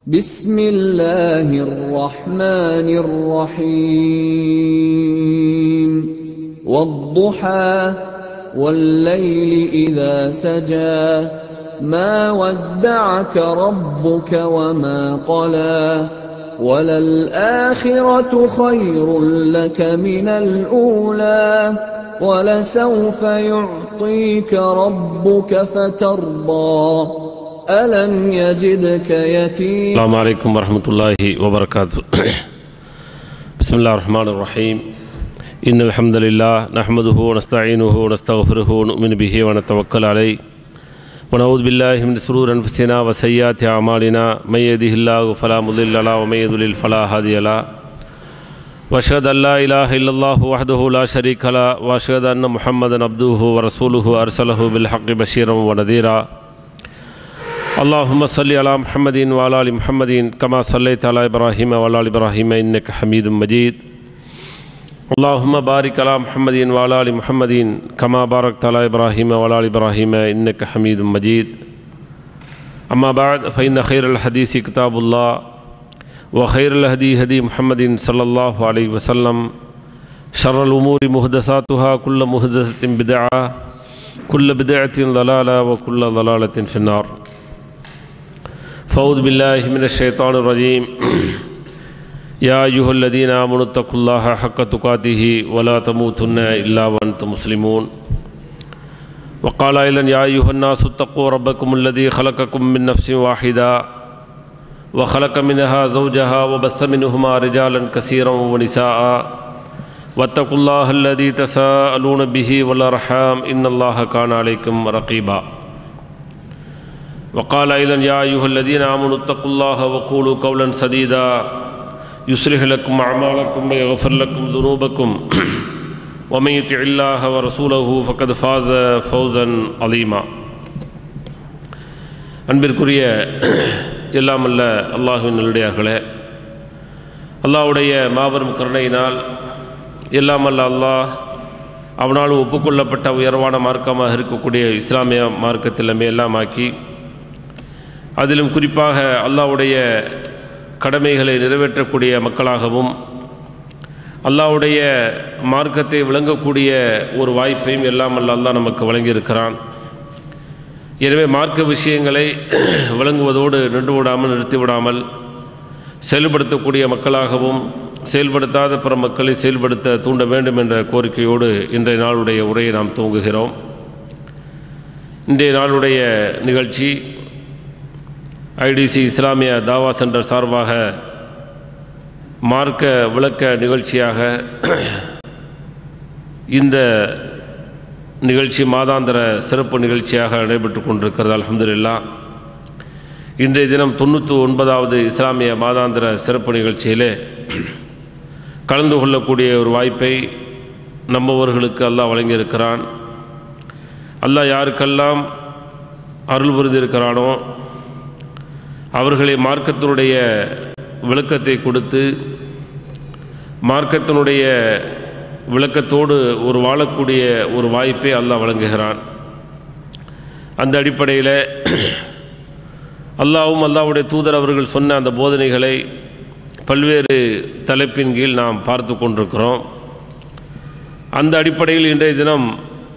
بسم الله الرحمن الرحيم والضحى والليل إذا سجى ما ودعك ربك وما قلى وللآخرة خير لك من الأولى ولسوف يعطيك ربك فترضى ألم يجدك يتيما السلام عليكم ورحمة الله وبركاته بسم الله الرحمن الرحيم إن الحمد لله نحمده ونستعينه ونستغفره ونؤمن به ونتوكل عليه ونعوذ بالله من شرور أنفسنا وسيئات أعمالنا من يهده الله فلا مضل له ومن يضلل فلا هادي له وأشهد أن لا إله إلا الله وحده لا شريك له وأشهد أن محمدا عبده ورسوله أرسله بالحق بشيرا ونذيرا اللهم صل على محمد وعلى ال محمد كما صليت على ابراهيم وعلى ال ابراهيم انك حميد مجيد اللهم بارك على محمد وعلى ال محمد كما باركت على ابراهيم وعلى ال ابراهيم انك حميد مجيد اما بعد فان خير الحديث كتاب الله وخير الهدي هدي محمد صلى الله عليه وسلم شر الامور محدثاتها كل محدثه بدعه كل بدعه ضلاله وكل ضلاله في النار فأعوذ بالله من الشيطان الرجيم يا أيها الذين آمنوا اتقوا الله حق تقاته ولا تموتن إلا وأنتم مسلمون وقال أيضا يا أيها الناس اتقوا ربكم الذي خلقكم من نفس واحدة وخلق منها زوجها وبث منهما رجالا كثيرا ونساء واتقوا الله الذي تساءلون به والأرحام إن الله كان عليكم رقيبا وقال أيضا يا أيها الذين آمنوا اتقوا الله وقولوا قولا سديدا يصلح لكم أعمالكم ويغفر لكم ذنوبكم ومن يطع الله ورسوله فقد فاز فوزا عظيما அன்பிற்குரிய எல்லாமல்ல அல்லாஹுவின் நல்லடியார்களே அல்லாஹ்வுடைய மாபெரும் கருணையினால் எல்லாமல்ல அல்லாஹ் அவனால் ஒப்புக்கொள்ளப்பட்ட உயர்வான மார்க்கமாக இருக்கக்கூடிய இஸ்லாமிய மார்க்கத்தில் எல்லாமாக்கி அதிலும் குறிப்பாக அல்லாஹ்வுடைய கடமைகளை நிறைவேற்றக்கூடிய மக்களாகவும் அல்லாஹ்வுடைய மார்க்கத்தை விளங்கக்கூடிய ஒரு வாய்ப்பையும் எல்லாம் அல்ல அல்லாஹ் நமக்கு வழங்கியிருக்கிறான் எனவே மார்க்க விஷயங்களை விளங்குவதோடு நின்று விடாமல் நிறுத்திவிடாமல் செயல்படுத்தக்கூடிய மக்களாகவும் செயல்படுத்தாத பிற மக்களை செயல்படுத்த தூண்ட வேண்டும் என்ற கோரிக்கையோடு இன்றைய நாளுடைய உரையை நாம் துவங்குகிறோம் இன்றைய நாளுடைய நிகழ்ச்சி ஐடிசி இஸ்லாமிய தாவா சென்டர் சார்பாக மார்க்க விளக்க நிகழ்ச்சியாக இந்த நிகழ்ச்சி மாதாந்திர சிறப்பு நிகழ்ச்சியாக நடைபெற்று கொண்டிருக்கிறது அலமதுல்லா இன்றைய தினம் தொண்ணூற்றி ஒன்பதாவது இஸ்லாமிய மாதாந்திர சிறப்பு நிகழ்ச்சியிலே கலந்து கொள்ளக்கூடிய ஒரு வாய்ப்பை நம்மவர்களுக்கு அல்லாஹ் வழங்கியிருக்கிறான் அல்லாஹ் யாருக்கெல்லாம் அருள் புரிந்திருக்கிறானோ அவர்களை மார்க்கத்தினுடைய விளக்கத்தை கொடுத்து மார்க்கத்தினுடைய விளக்கத்தோடு ஒரு வாழக்கூடிய ஒரு வாய்ப்பை அல்லாஹ் வழங்குகிறான் அந்த அடிப்படையில் அல்லாவும் அல்லாவுடைய தூதர் அவர்கள் சொன்ன அந்த போதனைகளை பல்வேறு தலைப்பின் கீழ் நாம் பார்த்து கொண்டிருக்கிறோம் அந்த அடிப்படையில் இன்றைய தினம்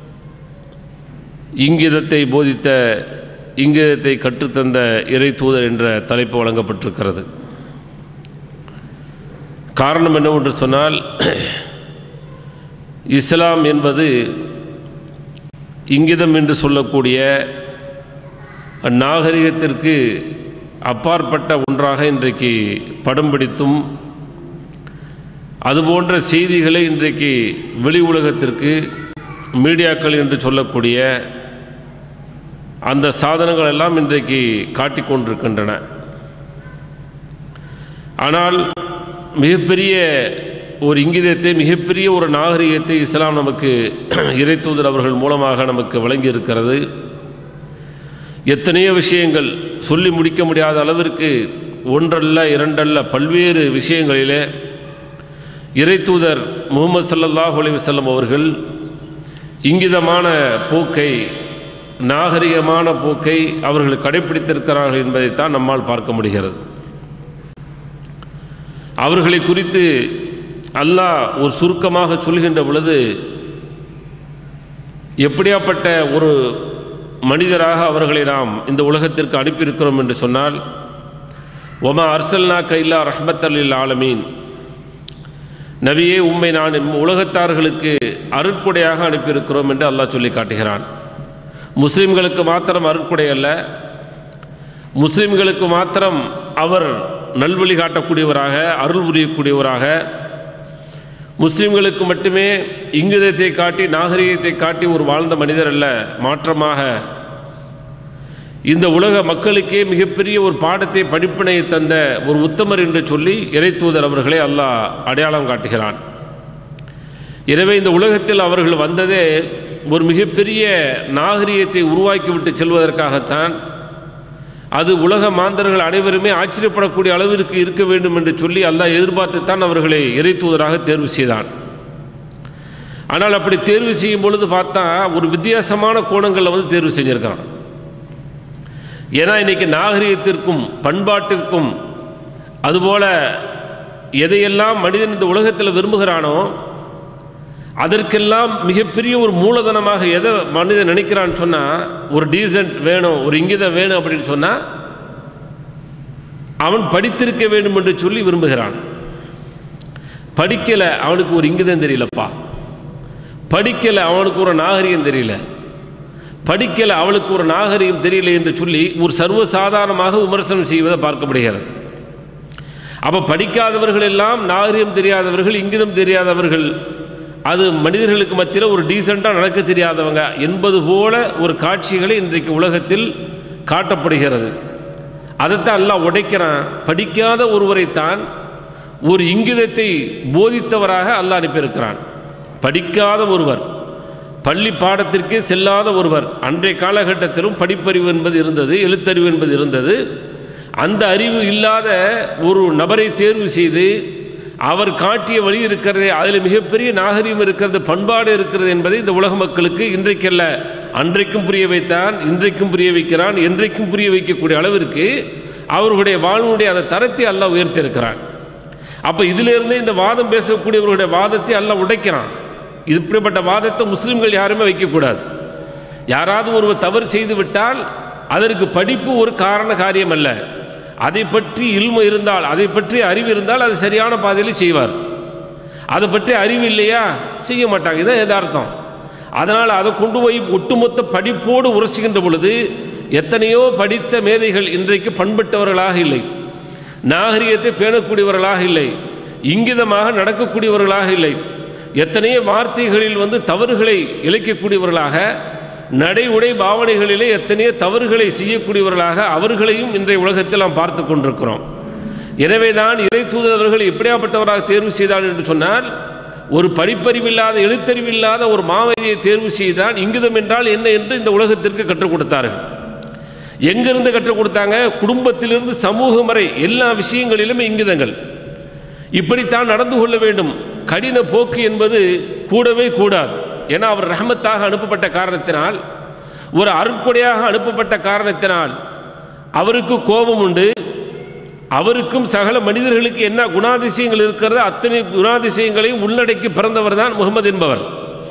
இங்கிதத்தை போதித்த இங்கிதத்தை கற்றுத்தந்த இறை தூதர் என்ற தலைப்பு வழங்கப்பட்டிருக்கிறது காரணம் என்னவென்று சொன்னால் இஸ்லாம் என்பது இங்கிதம் என்று சொல்லக்கூடிய நாகரிகத்திற்கு அப்பாற்பட்ட ஒன்றாக இன்றைக்கு படம் பிடித்தும் அதுபோன்ற செய்திகளை இன்றைக்கு வெளி உலகத்திற்கு மீடியாக்கள் என்று சொல்லக்கூடிய அந்த சாதனங்கள் எல்லாம் இன்றைக்கு காட்டிக்கொண்டிருக்கின்றன ஆனால் மிகப்பெரிய ஒரு இங்கிதத்தை மிகப்பெரிய ஒரு நாகரிகத்தை இஸ்லாம் நமக்கு இறை தூதர் அவர்கள் மூலமாக நமக்கு வழங்கி இருக்கிறது எத்தனையோ விஷயங்கள் சொல்லி முடிக்க முடியாத அளவிற்கு ஒன்றல்ல இரண்டல்ல பல்வேறு விஷயங்களிலே இறை தூதர் முகமது சல்லல்லாஹ் அலைவசல்லம் அவர்கள் இங்கிதமான போக்கை நாகரிகமான போக்கை அவர்கள் கடைப்பிடித்திருக்கிறார்கள் என்பதைத்தான் நம்மால் பார்க்க முடிகிறது அவர்களை குறித்து அல்லாஹ் ஒரு சுருக்கமாக சொல்கின்ற பொழுது எப்படியாப்பட்ட ஒரு மனிதராக அவர்களை நாம் இந்த உலகத்திற்கு அனுப்பியிருக்கிறோம் என்று சொன்னால் ஒமா அர்சல்னா கைலா ரஹ்மத்தல் ஆலமீன் நபியே உம்மை நான் உலகத்தார்களுக்கு அருட்கொடையாக அனுப்பியிருக்கிறோம் என்று அல்லாஹ் சொல்லி காட்டுகிறான் முஸ்லிம்களுக்கு மாத்திரம் அருட்கொடை அல்ல முஸ்லிம்களுக்கு மாத்திரம் அவர் நல்வழி காட்டக்கூடியவராக அருள் புரியக்கூடியவராக முஸ்லிம்களுக்கு மட்டுமே இங்கிதத்தை காட்டி நாகரிகத்தை காட்டி ஒரு வாழ்ந்த மனிதர் அல்ல மாற்றமாக இந்த உலக மக்களுக்கே மிகப்பெரிய ஒரு பாடத்தை படிப்பினையை தந்த ஒரு உத்தமர் என்று சொல்லி இறைத்தூதர் அவர்களை அல்லாஹ் அடையாளம் காட்டுகிறான் எனவே இந்த உலகத்தில் அவர்கள் வந்ததே ஒரு மிகப்பெரிய நாகரிகத்தை உருவாக்கிவிட்டு செல்வதற்காகத்தான் அது உலக மாந்தர்கள் அனைவருமே ஆச்சரியப்படக்கூடிய அளவிற்கு இருக்க வேண்டும் என்று சொல்லி அல்லாஹ் எதிர்பார்த்துத்தான் அவர்களை இறைத்தூதராக தேர்வு செய்தான் ஆனால் அப்படி தேர்வு செய்யும் பொழுது பார்த்தா ஒரு வித்தியாசமான கோணங்களில் வந்து தேர்வு செஞ்சிருக்கான் ஏன்னா இன்னைக்கு நாகரிகத்திற்கும் பண்பாட்டிற்கும் அதுபோல எதையெல்லாம் மனிதன் இந்த உலகத்தில் விரும்புகிறானோ அதற்கெல்லாம் மிகப்பெரிய ஒரு மூலதனமாக எதை மனிதன் நினைக்கிறான்னு சொன்னால் ஒரு டீசன்ட் வேணும் ஒரு இங்கிதம் வேணும் அப்படின்னு சொன்னால் அவன் படித்திருக்க வேண்டும் என்று சொல்லி விரும்புகிறான் படிக்கலை அவனுக்கு ஒரு இங்கிதம் தெரியலப்பா படிக்கலை அவனுக்கு ஒரு நாகரிகம் தெரியல படிக்கலை அவளுக்கு ஒரு நாகரிகம் தெரியல என்று சொல்லி ஒரு சர்வசாதாரணமாக விமர்சனம் செய்வதை பார்க்கப்படுகிறது அப்போ படிக்காதவர்கள் எல்லாம் நாகரிகம் தெரியாதவர்கள் இங்கிதம் தெரியாதவர்கள் அது மனிதர்களுக்கு மத்தியில் ஒரு டீசெண்டாக நடக்க தெரியாதவங்க என்பது போல ஒரு காட்சிகளை இன்றைக்கு உலகத்தில் காட்டப்படுகிறது அதைத்தான் எல்லாம் உடைக்கிறான் படிக்காத ஒருவரைத்தான் ஒரு இங்கிதத்தை போதித்தவராக அல்லாஹ் அனுப்பியிருக்கிறான் படிக்காத ஒருவர் பள்ளி பாடத்திற்கே செல்லாத ஒருவர் அன்றைய காலகட்டத்திலும் படிப்பறிவு என்பது இருந்தது எழுத்தறிவு என்பது இருந்தது அந்த அறிவு இல்லாத ஒரு நபரை தேர்வு செய்து அவர் காட்டிய வழி இருக்கிறதே அதில் மிகப்பெரிய நாகரிகம் இருக்கிறது பண்பாடு இருக்கிறது என்பதை இந்த உலக மக்களுக்கு இன்றைக்கல்ல அன்றைக்கும் புரிய வைத்தான் இன்றைக்கும் புரிய வைக்கிறான் என்றைக்கும் புரிய வைக்கக்கூடிய அளவிற்கு அவர்களுடைய வாழ்வுடைய அந்த தரத்தை அல்லாஹ் உயர்த்தியிருக்கிறான் அப்போ இதிலிருந்தே இந்த வாதம் பேசக்கூடியவர்களுடைய வாதத்தை அல்லாஹ் உடைக்கிறான் இப்படிப்பட்ட வாதத்தை முஸ்லீம்கள் யாருமே வைக்கக்கூடாது யாராவது ஒருவர் தவறு செய்து விட்டால் அதற்கு படிப்பு ஒரு காரண காரியம் அல்ல அதை பற்றி இல்மு இருந்தால் அதை பற்றி அறிவு இருந்தால் அது சரியான பாதையில் செய்வார் அதை பற்றி அறிவு இல்லையா செய்ய மாட்டாங்க இதான் எதார்த்தம் அதனால் அதை கொண்டு போய் ஒட்டுமொத்த படிப்போடு உரசுகின்ற பொழுது எத்தனையோ படித்த மேதைகள் இன்றைக்கு பண்பட்டவர்களாக இல்லை நாகரிகத்தை பேணக்கூடியவர்களாக இல்லை இங்கிதமாக நடக்கக்கூடியவர்களாக இல்லை எத்தனையோ வார்த்தைகளில் வந்து தவறுகளை இழைக்கக்கூடியவர்களாக நடை உடை பாவனைகளிலே எத்தனையோ தவறுகளை செய்யக்கூடியவர்களாக அவர்களையும் இன்றைய உலகத்தில் நாம் பார்த்து கொண்டிருக்கிறோம் எனவே தான் இறை தூதரவர்கள் எப்படியாப்பட்டவராக தேர்வு செய்தார் என்று சொன்னால் ஒரு படிப்பறிவில்லாத எழுத்தறிவில்லாத ஒரு மாவதியை தேர்வு செய்தான் இங்கிதம் என்றால் என்ன என்று இந்த உலகத்திற்கு கற்றுக் கொடுத்தார்கள் எங்கிருந்து கற்றுக் கொடுத்தாங்க குடும்பத்திலிருந்து சமூகம் வரை எல்லா விஷயங்களிலும் இங்கிதங்கள் இப்படித்தான் நடந்து கொள்ள வேண்டும் கடின போக்கு என்பது கூடவே கூடாது ஏன்னா அவர் ரஹமத்தாக அனுப்பப்பட்ட காரணத்தினால் ஒரு அருட்கொடையாக அனுப்பப்பட்ட காரணத்தினால் அவருக்கு கோபம் உண்டு அவருக்கும் சகல மனிதர்களுக்கு என்ன குணாதிசயங்கள் இருக்கிறதோ அத்தனை குணாதிசயங்களையும் உள்ளடக்கி பிறந்தவர் தான் முகமது என்பவர்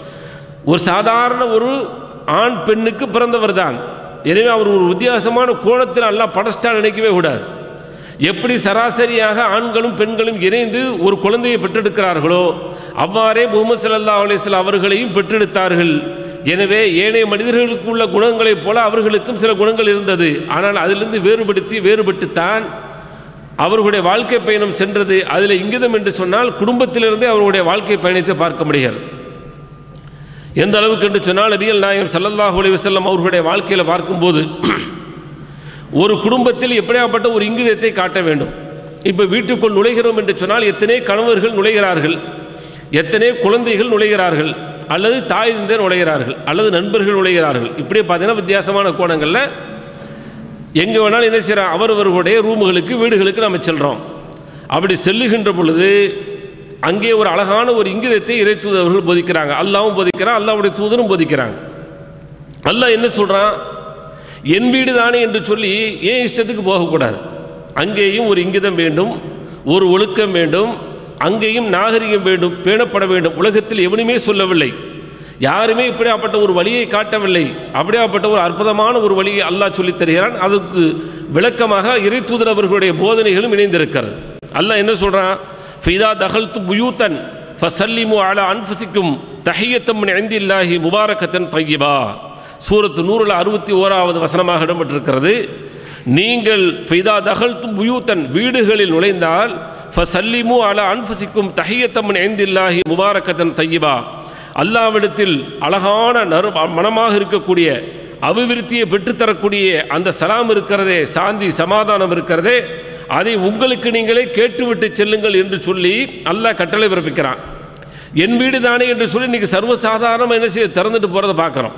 ஒரு சாதாரண ஒரு ஆண் பெண்ணுக்கு பிறந்தவர் தான் எனவே அவர் ஒரு வித்தியாசமான கோணத்தில் அல்லாஹ் படஸ்டா நினைக்கவே கூடாது எப்படி சராசரியாக ஆண்களும் பெண்களும் இணைந்து ஒரு குழந்தையை பெற்றெடுக்கிறார்களோ அவ்வாறே முகமது சல்லா அலிஸ்லாம் அவர்களையும் பெற்றெடுத்தார்கள் எனவே ஏனைய மனிதர்களுக்கு உள்ள குணங்களைப் போல அவர்களுக்கும் சில குணங்கள் இருந்தது ஆனால் அதிலிருந்து வேறுபடுத்தி வேறுபட்டுத்தான் அவர்களுடைய வாழ்க்கை பயணம் சென்றது அதில் இங்கிதம் என்று சொன்னால் குடும்பத்திலிருந்தே அவர்களுடைய வாழ்க்கை பயணத்தை பார்க்க முடிகிறது எந்த அளவுக்கு என்று சொன்னால் நபிகள் நாயகம் ஸல்லல்லாஹு அலைஹி வஸல்லம் அவர்களுடைய வாழ்க்கையில் பார்க்கும்போது ஒரு குடும்பத்தில் எப்படியாப்பட்ட ஒரு இங்கிதத்தை காட்ட வேண்டும் இப்போ வீட்டுக்குள் நுழைகிறோம் என்று சொன்னால் எத்தனை கணவர்கள் நுழைகிறார்கள் எத்தனை குழந்தைகள் நுழைகிறார்கள் அல்லது தாய் தந்தை நுழைகிறார்கள் அல்லது நண்பர்கள் நுழைகிறார்கள் இப்படியே பார்த்தீங்கன்னா வித்தியாசமான கோணங்களில் எங்கே வேணாலும் என்ன செய்கிறோம் அவரவர்களுடைய ரூமுகளுக்கு வீடுகளுக்கு நம்ம செல்கிறோம் அப்படி செல்லுகின்ற பொழுது அங்கே ஒரு அழகான ஒரு இங்கிதத்தை இறை தூதர்கள் போதிக்கிறாங்க அல்லாவும் போதிக்கிறான் அல்லாவுடைய தூதரும் போதிக்கிறாங்க அல்லாஹ் என்ன சொல்கிறான் என் வீடு தானே என்று சொல்லி ஏன் இஷ்டத்துக்கு போகக்கூடாது அங்கேயும் ஒரு இங்கிதம் வேண்டும் ஒரு ஒழுக்கம் வேண்டும் அங்கேயும் நாகரிகம் வேண்டும் பேணப்பட வேண்டும் உலகத்தில் எவனுமே சொல்லவில்லை யாருமே இப்படியாப்பட்ட ஒரு வழியை காட்டவில்லை அப்படியாப்பட்ட ஒரு அற்புதமான ஒரு வழியை அல்லாஹ் சொல்லித் தருகிறான் அதுக்கு விளக்கமாக இறை தூதர் அவர்களுடைய போதனைகளும் இணைந்திருக்கிறது அல்லாஹ் என்ன சொல்றான் ஃபைதா தகல்து புயூத்தன் ஃபசல்லிமு அலா அன்ஃபுசிக்கும் தஹியத்தம் இந்தில்லாஹி முபாரக்கத்தன் தையிபா சூரத்து நூறில் அறுபத்தி ஓராவது வசனமாக இடம்பெற்றிருக்கிறது நீங்கள் ஃபைதா தகல்தும் புயூத்தன் வீடுகளில் நுழைந்தால் ஃபசல்லிமு அலா அன்ஃபுசிக்கும் தஹியத்தம் இந்தில்லாஹி முபாரக்கத்தன் தையிபா அல்லாவிடத்தில் அழகான நறு மனமாக இருக்கக்கூடிய அபிவிருத்தியை பெற்றுத்தரக்கூடிய அந்த சலாம் இருக்கிறதே சாந்தி சமாதானம் இருக்கிறதே அதை உங்களுக்கு நீங்களே கேட்டுவிட்டு செல்லுங்கள் என்று சொல்லி அல்லாஹ் கட்டளை பிறப்பிக்கிறான் என் வீடு தானே என்று சொல்லி இன்னைக்கு சர்வசாதாரணமாக என்ன செய்ய திறந்துட்டு போகிறத பார்க்குறோம்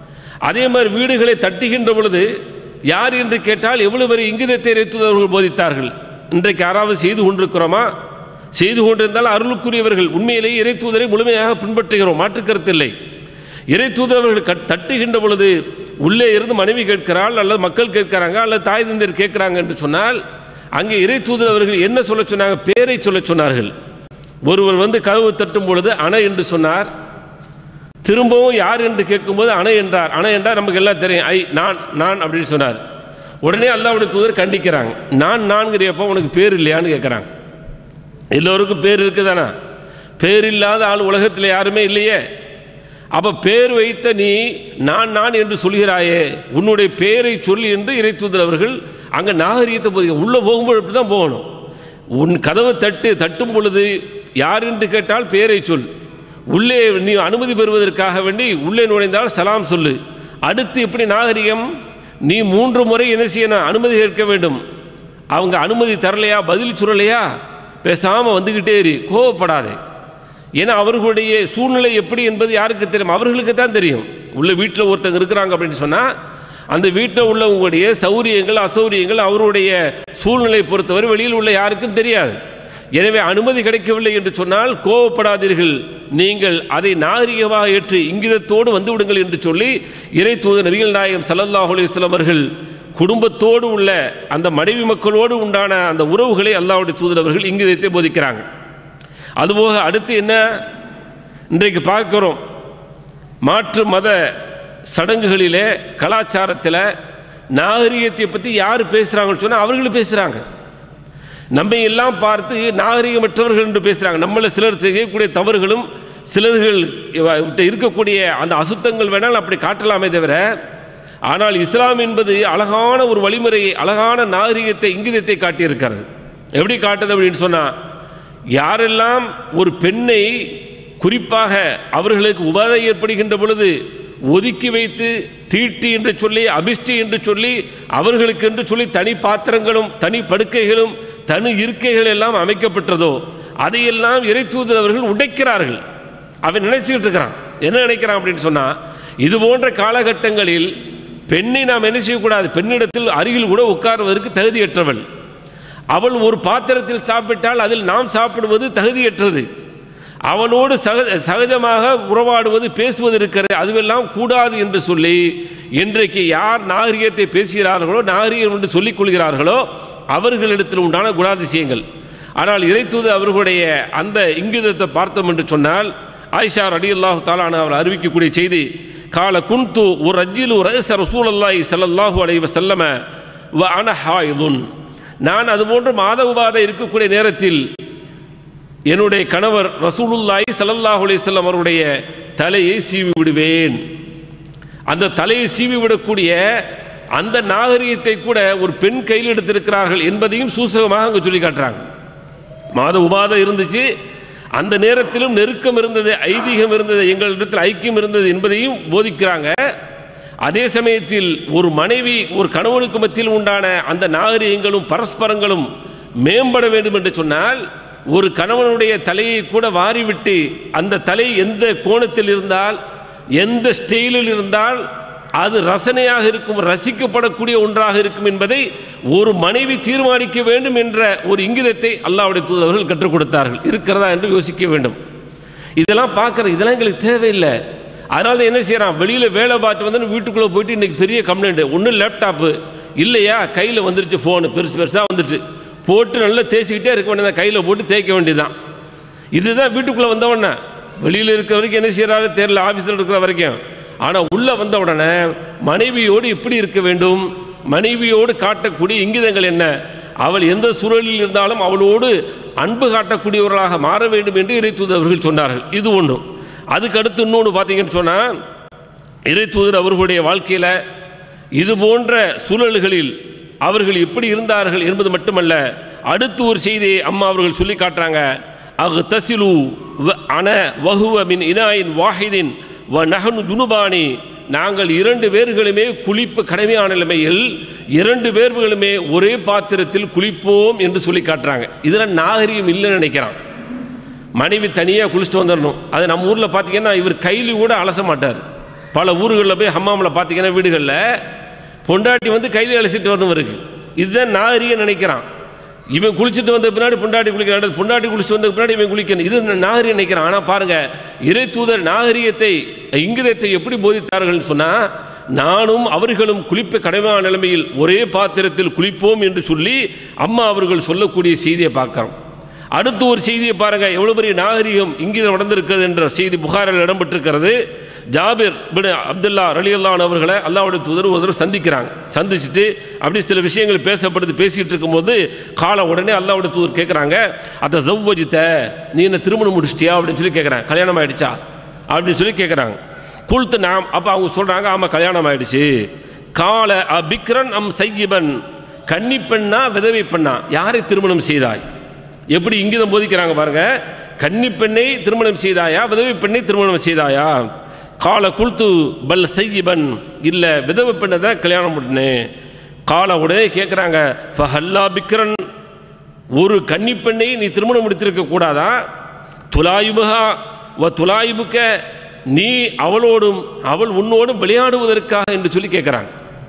அதே மாதிரி வீடுகளை தட்டுகின்ற பொழுது யார் என்று கேட்டால் எவ்வளவு பெரிய இங்கிதத்தை இறைத்துவர்கள் போதித்தார்கள் இன்றைக்கு யாராவது செய்து கொண்டிருக்கிறோமா செய்து கொண்டிருந்தால் அருளுக்குரியவர்கள் உண்மையிலேயே இறை தூதரை முழுமையாக பின்பற்றுகிறோம் மாற்றுக்கருத்தில்லை இறை தூதரவர்கள் கட் தட்டுகின்ற பொழுது உள்ளே இருந்து மனைவி கேட்கிறாள் அல்லது மக்கள் கேட்கிறாங்க அல்லது தாய் தந்தையர் கேட்கிறாங்க என்று சொன்னால் அங்கே இறை தூதர் அவர்கள் என்ன சொல்ல சொன்னாங்க பேரை சொல்ல சொன்னார்கள் ஒருவர் வந்து கதவு தட்டும் பொழுது அணை என்று சொன்னார் திரும்பவும் யார் என்று கேட்கும்போது அணை என்றார் அணை என்றால் நமக்கு எல்லாம் தெரியும் ஐ நான் நான் அப்படின்னு சொன்னார் உடனே அல்லாவுடைய தூதர் கண்டிக்கிறாங்க நான் நான்கிறியப்போ உனக்கு பேர் இல்லையான்னு கேட்குறாங்க எல்லோருக்கும் பேர் இருக்குதானா பேர் இல்லாத ஆள் உலகத்தில் யாருமே இல்லையே அப்போ பேர் வைத்த நீ நான் நான் என்று சொல்கிறாயே உன்னுடைய பேரை சொல்லி என்று இறை தூதர் அவர்கள் அங்கே நாகரீகத்தை போதி உள்ளே போகும்போது இப்படி தான் போகணும் உன் கதவை தட்டு தட்டும் பொழுது யார் என்று கேட்டால் பேரை சொல் உள்ளே நீ அனுமதி பெறுவதற்காக வேண்டி உள்ளே நுழைந்தால் சலாம் சொல்லு அடுத்து எப்படி நாகரிகம் நீ மூன்று முறை என்ன செய்யணும் அனுமதி கேட்க வேண்டும் அவங்க அனுமதி தரலையா பதில் சொல்லலையா பேசாமல் வந்துக்கிட்டே இரு கோவப்படாதே ஏன்னா அவர்களுடைய சூழ்நிலை எப்படி என்பது யாருக்கு தெரியும் அவர்களுக்கு தான் தெரியும் உள்ள வீட்டில் ஒருத்தங்க இருக்கிறாங்க அப்படின்னு சொன்னால் அந்த வீட்டில் உள்ளவங்களுடைய சௌரியங்கள் அசௌரியங்கள் அவருடைய சூழ்நிலை பொறுத்தவரை வெளியில் உள்ள யாருக்கும் தெரியாது எனவே அனுமதி கிடைக்கவில்லை என்று சொன்னால் கோவப்படாதீர்கள் நீங்கள் அதை நாகரிகமாக ஏற்று இங்கிதத்தோடு வந்து விடுங்கள் என்று சொல்லி இறை தூதர் நபிகள் நாயகம் சல்லல்லாஹு அலைஹி வஸல்லம் அவர்கள் குடும்பத்தோடு உள்ள அந்த மனைவி மக்களோடு உண்டான அந்த உறவுகளை அல்லாஹ்வுடைய தூதர் அவர்கள் இங்கிதத்தை போதிக்கிறாங்க அதுபோக அடுத்து என்ன இன்றைக்கு பார்க்கிறோம் மாற்று மத சடங்குகளிலே கலாச்சாரத்தில் நாகரிகத்தை பற்றி யார் பேசுகிறாங்கன்னு சொன்னால் அவர்கள் பேசுகிறாங்க நம்மை எல்லாம் பார்த்து நாகரிகமற்றவர்கள் என்று பேசுகிறாங்க நம்மள சிலர் செய்யக்கூடிய தவறுகளும் சிலர்கள் விட்ட இருக்கக்கூடிய அந்த அசுத்தங்கள் வேணால் அப்படி காட்டலாமே தவிர ஆனால் இஸ்லாம் என்பது அழகான ஒரு வழிமுறையை அழகான நாகரிகத்தை இங்கிதத்தை காட்டியிருக்கிறது எப்படி காட்டுது அப்படின்னு சொன்னால் யாரெல்லாம் ஒரு பெண்ணை குறிப்பாக அவர்களுக்கு உபாதை ஏற்படுகின்ற பொழுது ஒதுக்கி வைத்து தீட்டி என்று சொல்லி அபிஷ்டி என்று சொல்லி அவர்களுக்கு என்று சொல்லி தனி பாத்திரங்களும் தனி படுக்கைகளும் தனி இருக்கைகள் எல்லாம் அமைக்கப்பட்டதோ அதையெல்லாம் இறை தூதர் அவர்கள் உடைக்கிறார்கள் அவன் நினைச்சுக்கிட்டு இருக்கிறான் என்ன நினைக்கிறான் அப்படின்னு சொன்னால் இது போன்ற காலகட்டங்களில் பெண்ணை நாம் என்ன செய்யக்கூடாது பெண்ணிடத்தில் அருகில் கூட உட்காருவதற்கு தகுதியற்றவள் அவள் ஒரு பாத்திரத்தில் சாப்பிட்டால் அதில் நாம் சாப்பிடுவது தகுதியற்றது அவனோடு சக சகஜமாக உறவாடுவது பேசுவது இருக்கிறது அதுவெல்லாம் கூடாது என்று சொல்லி இன்றைக்கு யார் நாகரிகத்தை பேசுகிறார்களோ நாகரிகம் என்று சொல்லிக் கொள்கிறார்களோ அவர்களிடத்தில் உண்டான குணாதிசயங்கள் ஆனால் இறைத்தூது அவர்களுடைய அந்த இங்கிதத்தை பார்த்தோம் என்று சொன்னால் ஆயிஷா ரடி அல்லாஹு தாலான அவர் அறிவிக்கக்கூடிய செய்தி கால குன்து ஒரு அஜிலு ரச ரசூல் அல்லாஹி சல்லாஹூ அலை வசல்லம வ அனஹாயுதுன் நான் அதுபோன்று மாத உபாதை இருக்கக்கூடிய நேரத்தில் என்னுடைய கணவர் ரசூலுல்லாஹி ஸல்லல்லாஹு அலைஹி வஸல்லம் அவருடைய தலையை சீவி விடுவேன் அந்த தலையை சீவி விடக்கூடிய அந்த நாகரிகத்தை கூட ஒரு பெண் கையில் எடுத்திருக்கிறார்கள் என்பதையும் சூசகமாக அங்கே சொல்லி காட்டுறாங்க மாத உபாதை இருந்துச்சு அந்த நேரத்திலும் நெருக்கம் இருந்தது ஐதீகம் இருந்தது எங்களிடத்தில் ஐக்கியம் இருந்தது என்பதையும் போதிக்கிறாங்க அதே சமயத்தில் ஒரு மனைவி ஒரு கணவனுக்கு மத்தியில் உண்டான அந்த நாகரிகங்களும் பரஸ்பரங்களும் மேம்பட வேண்டும் என்று சொன்னால் ஒரு கணவனுடைய தலையை கூட வாரிவிட்டு அந்த தலை எந்த கோணத்தில் இருந்தால் எந்த ஸ்டைலில் இருந்தால் அது ரசனையாக இருக்கும் ரசிக்கப்படக்கூடிய ஒன்றாக இருக்கும் என்பதை ஒரு மனைவி தீர்மானிக்க வேண்டும் என்ற ஒரு இங்கிதத்தை அல்லாவுடைய தூதவர்கள் கற்றுக் கொடுத்தார்கள் இருக்கிறதா என்று யோசிக்க வேண்டும் இதெல்லாம் பார்க்குற இதெல்லாம் எங்களுக்கு தேவையில்லை அதனால தான் என்ன செய்கிறான் வெளியில் வேலை பார்த்து வந்து வீட்டுக்குள்ளே போயிட்டு இன்றைக்கி பெரிய கம்ப்ளைண்ட் ஒன்றும் லேப்டாப்பு இல்லையா கையில் வந்துருச்சு ஃபோனு பெருசு பெருசாக வந்துட்டு போட்டு நல்லா தேய்ச்சிக்கிட்டே இருக்க வேண்டியதான் கையில் போட்டு தேய்க்க வேண்டியதுதான் இதுதான் வீட்டுக்குள்ளே வந்த உடனே வெளியில் இருக்கிற வரைக்கும் என்ன செய்கிறாரு தெரியல ஆஃபீஸில் இருக்கிற வரைக்கும் ஆனால் உள்ளே வந்த உடனே மனைவியோடு எப்படி இருக்க வேண்டும் மனைவியோடு காட்டக்கூடிய இங்கிதங்கள் என்ன அவள் எந்த சூழலில் இருந்தாலும் அவளோடு அன்பு காட்டக்கூடியவர்களாக மாற வேண்டும் என்று இறை அவர்கள் சொன்னார்கள் இது ஒன்று அதுக்கு அடுத்து இன்னொன்று பார்த்தீங்கன்னு சொன்னால் இறை தூதர் அவர்களுடைய வாழ்க்கையில் இது போன்ற சூழல்களில் அவர்கள் எப்படி இருந்தார்கள் என்பது மட்டுமல்ல அடுத்து ஒரு செய்தியை அம்மா அவர்கள் சொல்லி காட்டுறாங்க அகு தசிலு வ அன வஹுவ மின் இனாயின் வாஹிதின் வ நகனு ஜுனுபானி நாங்கள் இரண்டு பேர்களுமே குளிப்பு கடமையான நிலைமையில் இரண்டு பேர்களுமே ஒரே பாத்திரத்தில் குளிப்போம் என்று சொல்லி காட்டுறாங்க இதில் நாகரிகம் இல்லைன்னு நினைக்கிறான் மனைவி தனியாக குளிச்சுட்டு வந்துடணும் அது நம்ம ஊரில் பார்த்தீங்கன்னா இவர் கையில் கூட அலச மாட்டார் பல ஊர்களில் போய் ஹம்மாமில் பார்த்தீங்கன்னா வீடுகளில் பொண்டாட்டி வந்து கையில் அலசிட்டு வரணும் இருக்கு இதுதான் நாகரிகம் நினைக்கிறான் இவன் குளிச்சுட்டு வந்த பின்னாடி பொண்டாட்டி குளிக்கிறான் பொண்டாட்டி குளிச்சுட்டு வந்த பின்னாடி இவன் குளிக்கணும் இது நாகரிகம் நினைக்கிறான் ஆனால் பாருங்க இறை தூதர் நாகரிகத்தை இங்கிதத்தை எப்படி போதித்தார்கள்னு சொன்னால் நானும் அவர்களும் குளிப்ப கடமையான நிலைமையில் ஒரே பாத்திரத்தில் குளிப்போம் என்று சொல்லி அம்மா அவர்கள் சொல்லக்கூடிய செய்தியை பார்க்குறோம் அடுத்து ஒரு செய்தியை பாருங்க எவ்வளவு பெரிய நாகரிகம் இங்கே நடந்திருக்கிறது என்ற செய்தி புகாரில் இடம்பெற்றிருக்கிறது ஜாபிர் பின் அப்துல்லா ரலி அல்லான் அவர்களை அல்லாவுடைய தூதர் ஒரு தடவை சந்திக்கிறாங்க சந்திச்சுட்டு அப்படி சில விஷயங்கள் பேசப்படுது பேசிகிட்டு இருக்கும்போது கால உடனே அல்லாவுடைய தூதர் கேட்குறாங்க அதை ஜவ்வஜித்த நீ என்ன திருமணம் முடிச்சிட்டியா அப்படின்னு சொல்லி கேட்குறாங்க கல்யாணம் ஆயிடுச்சா அப்படின்னு சொல்லி கேட்குறாங்க குல்த்து நாம் அப்போ அவங்க சொல்கிறாங்க ஆமாம் கல்யாணம் ஆயிடுச்சு கால அபிக்ரன் அம் சையிபன் கன்னி பெண்ணா விதவை பெண்ணா யாரை திருமணம் செய்தாய் எப்படி இங்கிதம் போதிக்கிறாங்க பாருங்க கன்னி பெண்ணை திருமணம் செய்தாயா விதவை பெண்ணை திருமணம் செய்தாயா கால குல்து பல் சையிபன் இல்லை விதவை பெண்ணை தான் கல்யாணம் பண்ணேன் கால உடனே கேட்குறாங்க ஃபஹல்லா பிக்ரன் ஒரு கன்னி பெண்ணை நீ திருமணம் முடித்திருக்க கூடாதா துலாயுபுகா வ துலாயுபுக்க நீ அவளோடும் அவள் உன்னோடும் விளையாடுவதற்காக என்று சொல்லி கேட்குறாங்க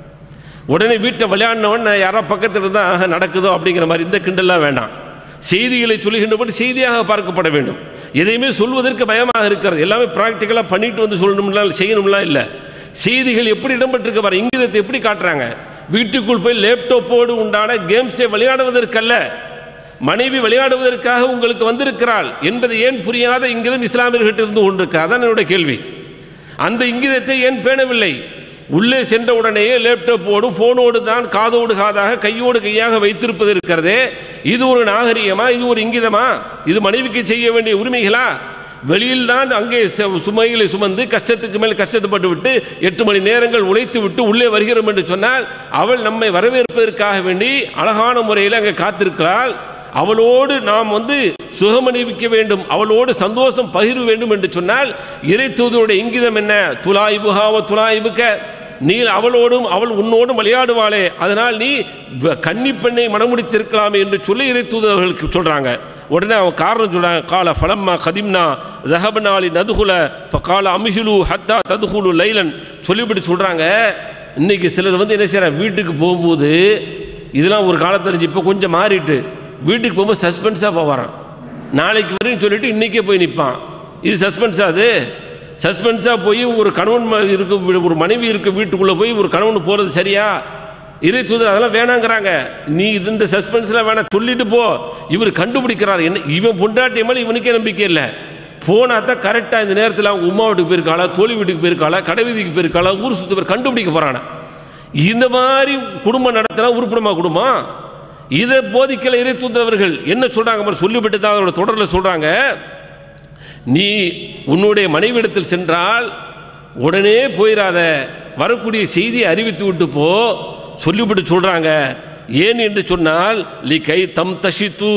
உடனே வீட்டை விளையாடினவன் யாரோ பக்கத்தில் இருந்தால் ஆஹா, நடக்குதோ அப்படிங்கிற மாதிரி இந்த கிண்டல்லாம் வேண்டாம் செய்திகளை சொல்லுகின்றபடி செய்தியாக பார்க்கப்பட வேண்டும் எதையுமே சொல்வதற்கு பயமாக இருக்கிறது எல்லாமே ப்ராக்டிக்கலாக பண்ணிட்டு வந்து சொல்லணும்லாம் செய்யணும்லாம் இல்லை செய்திகள் எப்படி இடம்பெற்றிருக்க பாரு இங்கிதத்தை எப்படி காட்டுறாங்க வீட்டுக்குள் போய் லேப்டாப்போடு உண்டான கேம்ஸை விளையாடுவதற்கல்ல மனைவி விளையாடுவதற்காக உங்களுக்கு வந்திருக்கிறாள் என்பதை ஏன் புரியாத இங்கிதம் இஸ்லாமியர்கிட்ட இருந்து கொண்டிருக்கு அதான் என்னுடைய கேள்வி அந்த இங்கிதத்தை ஏன் பேணவில்லை உள்ளே சென்ற உடனேயே லேப்டாப்போடு ஃபோனோடு தான் காதோடு காதாக கையோடு கையாக வைத்திருப்பது இருக்கிறதே இது ஒரு நாகரிகமா இது ஒரு இங்கிதமா இது மனைவிக்கு செய்ய வேண்டிய உரிமைகளா வெளியில் தான் அங்கே சு- சுமைகளை சுமந்து கஷ்டத்துக்கு மேல் கஷ்டப்பட்டு விட்டு எட்டு மணி நேரங்கள் உழைத்து விட்டு உள்ளே வருகிறோம் என்று சொன்னால் அவள் நம்மை வரவேற்பதற்காக வேண்டி அழகான முறையில் அங்கே காத்திருக்கிறாள் அவளோடு நாம் வந்து சுகமணிவிக்க வேண்டும் அவளோடு சந்தோஷம் பகிர வேண்டும் என்று சொன்னால் இறை தூதருடைய இங்கிதம் என்ன துலாய்புகாவ துலாய்புக்க நீ அவளோடும் அவள் உன்னோடும் விளையாடுவாளே அதனால் நீ வ- கன்னிப் பெண்ணை மணமுடித்திருக்கலாமே என்று சொல்லி இறை தூதர்களுக்கு சொல்றாங்க உடனே அவன் காரணம் சொல்றாங்க கால ஃபலம்மா கதிம்னா ரஹபனாலி நதுகுல கால அமிஹிலு ஹத்தா ததுகுலு லைலன் சொல்லிவிட்டு சொல்றாங்க இன்னைக்கு சிலர் வந்து என்ன செய்றாங்க வீட்டுக்கு போகும்போது இதெல்லாம் ஒரு காலத்தில் இருந்துச்சு இப்போ கொஞ்சம் மாறிட்டு வீட்டுக்கு போகும்போது சஸ்பென்ஸாக போவாரான் நாளைக்கு வரையும் சொல்லிட்டு இன்றைக்கே போய் நிற்பான் இது சஸ்பென்ஸா அது சஸ்பென்ஸாக போய் ஒரு கணவன் ம- இருக்க வீ- ஒரு மனைவி இருக்க வீட்டுக்குள்ளே போய் ஒரு கணவன் போகிறது சரியா இறை தூதர் அதெல்லாம் வேணாங்கிறாங்க நீ இது இந்த சஸ்பென்ஸ்லாம் வேணாம் சொல்லிட்டு போ இவர் கண்டுபிடிக்கிறார் என்ன இவன் பொண்டாட்டிய மேலே இவனுக்கே நம்பிக்கை இல்லை போனா தான் கரெக்டாக இந்த நேரத்தில் அவங்க உமா வீட்டுக்கு போயிருக்காளா தோழி வீட்டுக்கு போயிருக்காளா கடை வீதிக்கு போயிருக்காளா ஊர் சுற்றி பேர் கண்டுபிடிக்க போகிறான இந்த மாதிரி குடும்பம் நடத்தினா உருப்படமா குடும்பம் இதை போதிக்கல இறை தூதரவர்கள் என்ன சொல்றாங்க பாரு, சொல்லிவிட்டு தான் அதோட தொடரில் சொல்றாங்க நீ உன்னுடைய மனைவிடத்தில் சென்றால் உடனே போயிடாத வரக்கூடிய செய்தியை அறிவித்து விட்டு போ சொல்லிவிட்டு சொல்றாங்க ஏன் என்று சொன்னால் லி கை தம் தஷித்து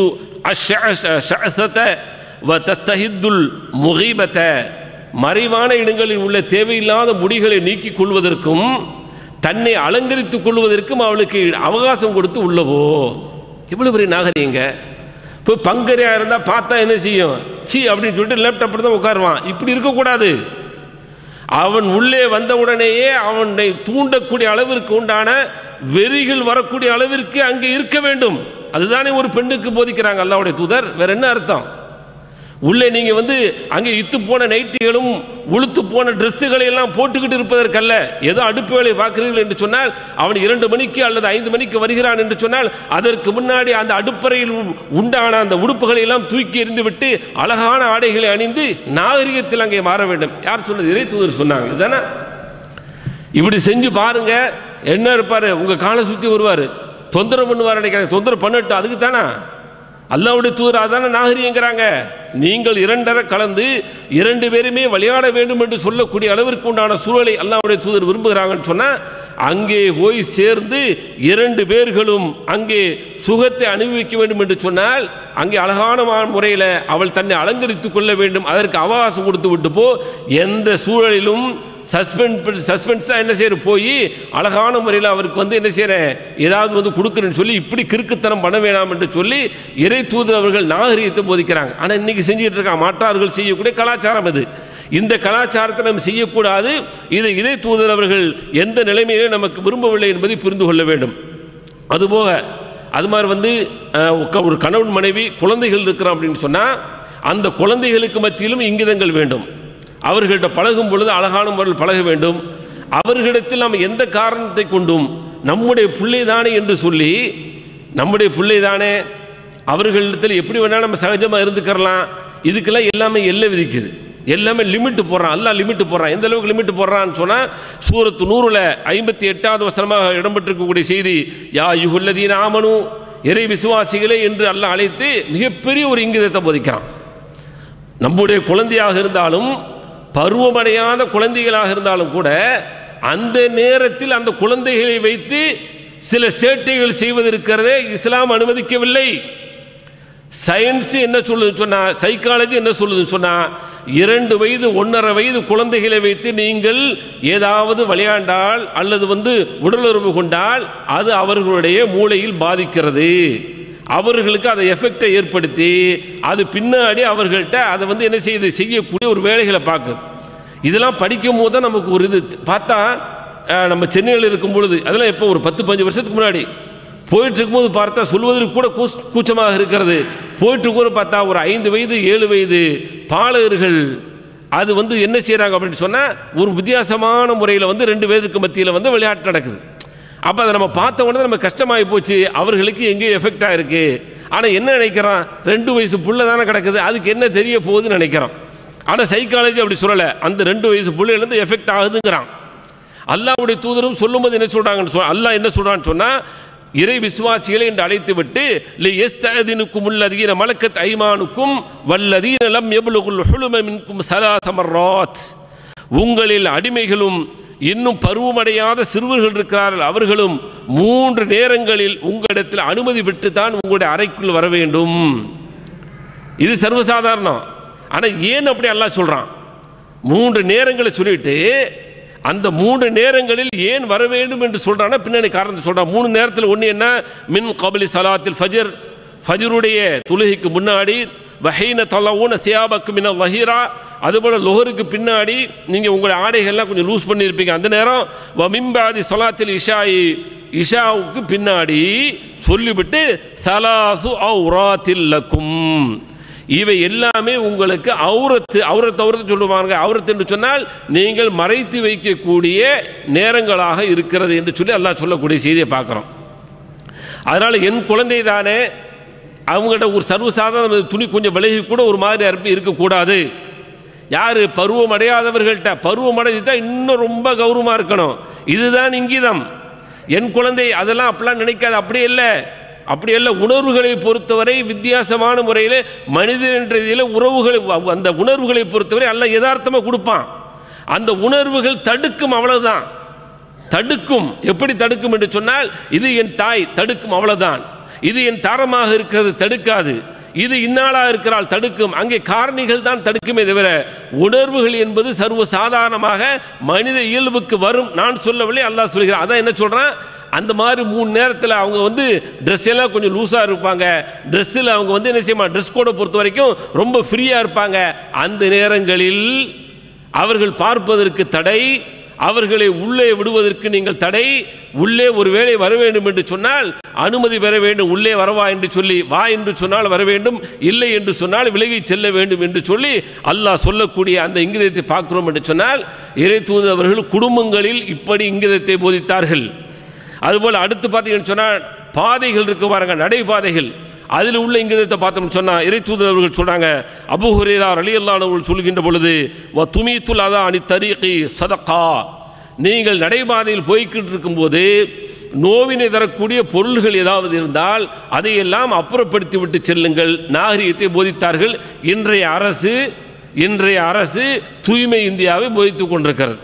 அஷத்த வ தஸ்தஹித்துல் முகீபத்த மறைவான இடங்களில் உள்ள தேவையில்லாத முடிகளை நீக்கிக் கொள்வதற்கும் தன்னை அலங்கரித்துக் கொள்வதற்கும் அவளுக்கு அவகாசம் கொடுத்து உள்ளவோ எவ்வளவு பெரிய நாகரிகங்க இப்போ பங்கரையாக இருந்தால் பார்த்தா என்ன செய்யும் சி அப்படின்னு சொல்லிட்டு லேப்டாப்பில் தான் உட்காருவான் இப்படி இருக்கக்கூடாது அவன் உள்ளே வந்த உடனேயே அவனை தூண்டக்கூடிய அளவிற்கு உண்டான வெறிகள் வரக்கூடிய அளவிற்கு அங்கே இருக்க வேண்டும் அதுதானே ஒரு பெண்ணுக்கு போதிக்கிறாங்க அல்லாவுடைய தூதர் வேற என்ன அர்த்தம் உள்ளே நீங்க வந்து அங்கே இத்து போன நைட்டிகளும் உளுத்து போன ட்ரெஸ்ஸுகளை எல்லாம் போட்டுக்கிட்டு இருப்பதற்கல்ல ஏதோ அடுப்பு வேலை பார்க்கிறீர்கள் என்று சொன்னால் அவன் இரண்டு மணிக்கு அல்லது ஐந்து மணிக்கு வருகிறான் என்று சொன்னால் அதற்கு முன்னாடி அந்த அடுப்பறையில் உண்டான அந்த உடுப்புகளை எல்லாம் தூக்கி எறிந்துவிட்டு அழகான ஆடைகளை அணிந்து நாகரிகத்தில் அங்கே மாற வேண்டும் யார் சொன்னது இறை தூதர் சொன்னாங்க இதுதானே இப்படி செஞ்சு பாருங்க என்ன இருப்பாரு உங்க காலை சுத்தி வருவாரு தொந்தரவு பண்ணுவார் நினைக்கிறாங்க தொந்தரவு பண்ணட்டும் அதுக்கு தானே அல்லாவுடைய தூதர் அதான நாகரிகங்கிறாங்க நீங்கள் இரண்டரை கலந்து இரண்டு பேருமே விளையாட வேண்டும் என்று சொல்லக்கூடிய அளவிற்கு உண்டான சூழலை அல்லாவுடைய தூதர் விரும்புகிறாங்கன்னு சொன்னா அங்கே போய் சேர்ந்து இரண்டு பேர்களும் அங்கே சுகத்தை அனுபவிக்க வேண்டும் என்று சொன்னால் அங்கே அழகான முறையில் அவள் தன்னை அலங்கரித்துக் கொள்ள வேண்டும் அதற்கு அவகாசம் கொடுத்து விட்டு போ எந்த சூழலிலும் சஸ்பெண்ட் சஸ்பென்ஸாக என்ன செய்யற போய் அழகான முறையில் அவருக்கு வந்து என்ன செய்கிறேன் ஏதாவது வந்து கொடுக்குறேன்னு சொல்லி இப்படி கிறுக்குத்தனம் பண்ண வேணாம் என்று சொல்லி இறை தூதர் அவர்கள் நாகரிகத்தை போதிக்கிறாங்க ஆனால் இன்னைக்கு செஞ்சுட்டு இருக்காங்க மாற்றார்கள் செய்யக்கூடிய கலாச்சாரம் இது இந்த கலாச்சாரத்தை நம்ம செய்யக்கூடாது இதை இறை தூதர் அவர்கள் எந்த நிலைமையிலே நமக்கு விரும்பவில்லை என்பதை புரிந்து கொள்ள வேண்டும் அதுபோக அது மாதிரி வந்து அஹ், ஒரு- ஒரு கணவன் மனைவி குழந்தைகள் இருக்கிறோம் அப்படின்னு சொன்னால் அந்த குழந்தைகளுக்கு மத்தியிலும் இங்கிதங்கள் வேண்டும் அவர்கள்ட்ட பழகும் பொழுது அழகான முறையில் பழக வேண்டும் அவர்களிடத்தில் நாம் எந்த காரணத்தை கொண்டும் நம்முடைய பிள்ளை தானே என்று சொல்லி நம்முடைய பிள்ளை தானே அவர்களிடத்தில் எப்படி வேணாலும் நம்ம சகஜமாக இருந்துக்கிறலாம் இதுக்கெல்லாம் எல்லாமே எல்லை விதிக்குது எல்லாமே லிமிட் போடுறான் அல்லாஹ் லிமிட் போடுறான் எந்த அளவுக்கு லிமிட் போடுறான்னு சொன்னால் சூரத்து நூறுல ஐம்பத்தி எட்டாவது வசனமாக இடம்பெற்றிருக்கக்கூடிய செய்தி யா யுகுல்லதீன் ஆமனு இறை விசுவாசிகளே என்று அல்லாஹ் அழைத்து மிகப்பெரிய ஒரு இங்கிதத்தை போதிக்கிறான் நம்முடைய குழந்தையாக இருந்தாலும் பருவமடையாத குழந்தைகளாக இருந்தாலும் கூட அந்த நேரத்தில் அந்த குழந்தைகளை வைத்து சில சேட்டைகள் செய்வதற்கிறதே இஸ்லாம் அனுமதிக்கவில்லை சயின்ஸ் என்ன சொல்லுதுன்னு சொன்னா சைக்காலஜி என்ன சொல்லுதுன்னு சொன்னா இரண்டு வயது ஒன்றரை வயது குழந்தைகளை வைத்து நீங்கள் ஏதாவது விளையாண்டால் அல்லது வந்து உடலுறவு கொண்டால் அது அவர்களுடைய மூளையில் பாதிக்கிறது அவர்களுக்கு அதை எஃபெக்டை ஏற்படுத்தி அது பின்னாடி அவர்கள்ட்ட அதை வந்து என்ன செய்யுது செய்யக்கூடிய ஒரு வேலைகளை பார்க்குது இதெல்லாம் படிக்கும் போது தான் நமக்கு ஒரு இது பார்த்தா அஹ், நம்ம சென்னையில் இருக்கும் பொழுது அதெல்லாம் எப்போ ஒரு பத்து பஞ்சு வருஷத்துக்கு முன்னாடி போயிட்டு இருக்கும்போது பார்த்தா சொல்வதற்கு கூட கூஸ் கூச்சமாக இருக்கிறது போயிட்டு இருக்கும்போது பார்த்தா ஒரு ஐந்து வயது ஏழு வயது பாலகர்கள் அது வந்து என்ன செய்கிறாங்க அப்படின்னு சொன்னால் ஒரு வித்தியாசமான முறையில் வந்து ரெண்டு பேருக்கு மத்தியில் வந்து விளையாட்டு நடக்குது அப்போ அதை நம்ம பார்த்த உடனே நம்ம கஷ்டமாகி போச்சு அவர்களுக்கு எங்கேயோ எஃபெக்ட் ஆகிருக்கு ஆனால் என்ன நினைக்கிறான் ரெண்டு வயசு புள்ள தானே கிடக்குது அதுக்கு என்ன தெரிய போகுதுன்னு நினைக்கிறான் ஆனால் சைக்காலஜி அப்படி சொல்லலை அந்த ரெண்டு வயசு புள்ளையிலேருந்து எஃபெக்ட் ஆகுதுங்கிறான் அல்லாஹ்வுடைய தூதரும் சொல்லும்போது என்ன சொல்றாங்கன்னு சொல் அல்லாஹ் என்ன சொல்றான்னு சொன்னா இறை விசுவாசிகளை என்று அழைத்து விட்டு லி யஸ்தஅதினுக்கும் உள்ளதீன மலக்கத் ஐமானுக்கும் வல்லதீன லம் யப்லுகுல் ஹுலும மின்கும் ஸலாஸ மர்ராத் உங்களில் அடிமைகளும் இன்னும் பருவமடையாத சிறுவர்கள் இருக்கிறார்கள் அவர்களும் மூன்று நேரங்களில் உங்களிடத்தில் அனுமதி பெற்று தான் உங்களுடைய அறைக்குள் வர வேண்டும் இது சர்வசாதாரணம் ஆனால் ஏன் அப்படி அல்லாஹ் சொல்றான் மூன்று நேரங்களை சொல்லிட்டு அந்த மூன்று நேரங்களில் ஏன் வர வேண்டும் என்று சொல்றான்னா பின்னாடி காரணத்தை சொல்றான் மூணு நேரத்தில் ஒன்று என்ன மின் கபலி சலாத்தில் ஃபஜர் ஃபஜருடைய தொழுகைக்கு முன்னாடி வஹீன தொலவுன சியாபக்கு மின வஹீரா அதுபோல் லொஹருக்கு பின்னாடி நீங்கள் உங்களுடைய ஆடைகள்லாம் கொஞ்சம் லூஸ் பண்ணியிருப்பீங்க அந்த நேரம் வ மிம்பாதி சொலாத்தில் இஷாயி இஷாவுக்கு பின்னாடி சொல்லிவிட்டு சலாசு அவுராத்தில் லக்கும் இவை எல்லாமே உங்களுக்கு அவுரத்து அவுரத்து அவுரத்து சொல்லுவாங்க அவுரத்து என்று சொன்னால் நீங்கள் மறைத்து வைக்கக்கூடிய நேரங்களாக இருக்கிறது என்று சொல்லி அல்லாஹ் சொல்லக்கூடிய செய்தியை பார்க்குறோம் அதனால் என் குழந்தை தானே அவங்கள்ட்ட ஒரு சர்வசாதாரண துணி கொஞ்சம் விலகி கூட ஒரு மாதிரி அறுப்பி இருக்கக்கூடாது யார் பருவம் அடையாதவர்கள்ட்ட பருவம் அடைஞ்சிட்டா இன்னும் ரொம்ப கௌரவமாக இருக்கணும் இதுதான் இங்கிதம் என் குழந்தை அதெல்லாம் அப்படிலாம் நினைக்காது அப்படி இல்லை அப்படி அல்ல உணர்வுகளை பொறுத்தவரை வித்தியாசமான முறையில் மனிதன் என்ற இதில் உறவுகளை அந்த உணர்வுகளை பொறுத்தவரை அல்ல யதார்த்தமாக கொடுப்பான் அந்த உணர்வுகள் தடுக்கும் அவ்வளவுதான் தடுக்கும் எப்படி தடுக்கும் என்று சொன்னால் இது என் தாய் தடுக்கும் அவ்வளவுதான் இது என் தாரமாக இருக்கிறது தடுக்காது இது இன்னாளா இருக்கிறாள் தடுக்கும் அங்கே காரணிகள் தான் தடுக்குமே தவிர உணர்வுகள் என்பது சர்வ சாதாரணமாக மனித இயல்புக்கு வரும் நான் சொல்லவில்லை அல்லாஹ் சொல்கிறான் அதான் என்ன சொல்றான் அந்த மாதிரி மூணு நேரத்தில் அவங்க வந்து ட்ரெஸ் எல்லாம் கொஞ்சம் லூஸாக இருப்பாங்க ட்ரெஸ்ஸில் அவங்க வந்து என்ன செய்யமா ட்ரெஸ் கோடை பொறுத்த வரைக்கும் ரொம்ப ஃப்ரீயாக இருப்பாங்க அந்த நேரங்களில் அவர்கள் பார்ப்பதற்கு தடை அவர்களை உள்ளே விடுவதற்கு நீங்கள் தடை உள்ளே ஒருவேளை வர வேண்டும் என்று சொன்னால் அனுமதி பெற வேண்டும் உள்ளே வரவா என்று சொல்லி வா என்று சொன்னால் வர வேண்டும் இல்லை என்று சொன்னால் விலகி செல்ல வேண்டும் என்று சொல்லி அல்லாஹ் சொல்லக்கூடிய அந்த இங்கிதத்தை பார்க்கிறோம் என்று சொன்னால் இறை தூதவர்கள் குடும்பங்களில் இப்படி இங்கிதத்தை போதித்தார்கள் அதுபோல் அடுத்து பார்த்தீங்கன்னு சொன்னால் பாதைகள் இருக்கு பாருங்க நடைபாதைகள் அதில் உள்ள இங்கிதத்தை பார்த்தோம்னு சொன்னால் இறை தூதரவர்கள் சொல்கிறாங்க அபு ஹுரேரார் அலி அல்லானவர்கள் சொல்கின்ற பொழுது வ துமீத்துல் அதா அணி தரீகி சதக்கா நீங்கள் நடைபாதையில் போய்கிட்டு இருக்கும்போது நோவினை தரக்கூடிய பொருள்கள் ஏதாவது இருந்தால் அதையெல்லாம் அப்புறப்படுத்தி விட்டு செல்லுங்கள் நாகரிகத்தை போதித்தார்கள் இன்றைய அரசு இன்றைய அரசு தூய்மை இந்தியாவை போதித்துக் கொண்டிருக்கிறது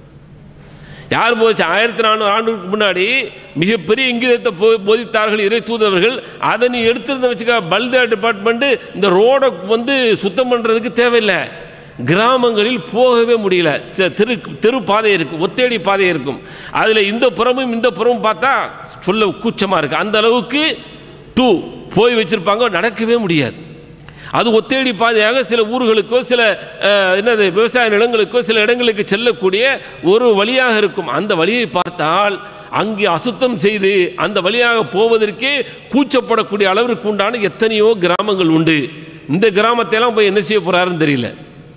யார் போச்சு ஆயிரத்தி நானூறு ஆண்டுக்கு முன்னாடி மிகப்பெரிய இங்கிதத்தை போ போதித்தார்கள் இறை தூதவர்கள் அதை நீ எடுத்திருந்த வச்சுக்க பல்தா டிபார்ட்மெண்ட்டு இந்த ரோடை வந்து சுத்தம் பண்ணுறதுக்கு தேவையில்லை கிராமங்களில் போகவே முடியல தெ- தெரு தெரு பாதை இருக்கும் ஒத்தேடி பாதை இருக்கும் அதில் இந்த புறமும் இந்த புறமும் பார்த்தா சொல்ல கூச்சமாக இருக்குது அந்த அளவுக்கு டூ போய் வச்சுருப்பாங்க நடக்கவே முடியாது அது ஒத்தேடி பாதையாக சில ஊர்களுக்கோ சில அஹ், என்னது விவசாய நிலங்களுக்கோ சில இடங்களுக்கு செல்லக்கூடிய ஒரு வழியாக இருக்கும் அந்த வழியை பார்த்தால் அங்கே அசுத்தம் செய்து அந்த வழியாக போவதற்கே கூச்சப்படக்கூடிய அளவிற்கு உண்டான எத்தனையோ கிராமங்கள் உண்டு இந்த கிராமத்தையெல்லாம் போய் என்ன செய்ய போறாருன்னு தெரியல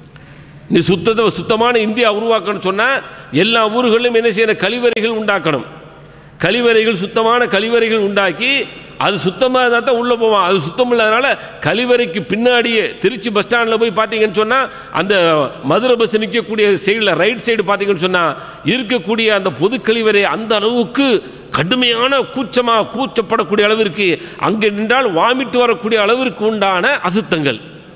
நீ சுத்தத்தை சுத்தமான இந்தியா உருவாக்கணும்னு சொன்னால் எல்லா ஊர்களிலும் என்ன செய்யணும் கழிவறைகள் உண்டாக்கணும் கழிவறைகள் சுத்தமான கழிவறைகள் உண்டாக்கி அது சுத்தமாக இருந்தால் தான் உள்ளே போவான் அது சுத்தம் இல்லாதனால கழிவறைக்கு பின்னாடியே திருச்சி பஸ் ஸ்டாண்டில் போய் பார்த்தீங்கன்னு சொன்னால் அந்த மதுரை பஸ் நிற்கக்கூடிய சைடில் ரைட் சைடு பார்த்தீங்கன்னு சொன்னால் இருக்கக்கூடிய அந்த பொது கழிவறை அந்த அளவுக்கு கடுமையான கூச்சமாக கூச்சப்படக்கூடிய அளவிற்கு அங்கே நின்றால் வாமிட்டு வரக்கூடிய அளவிற்கு உண்டான அசுத்தங்கள்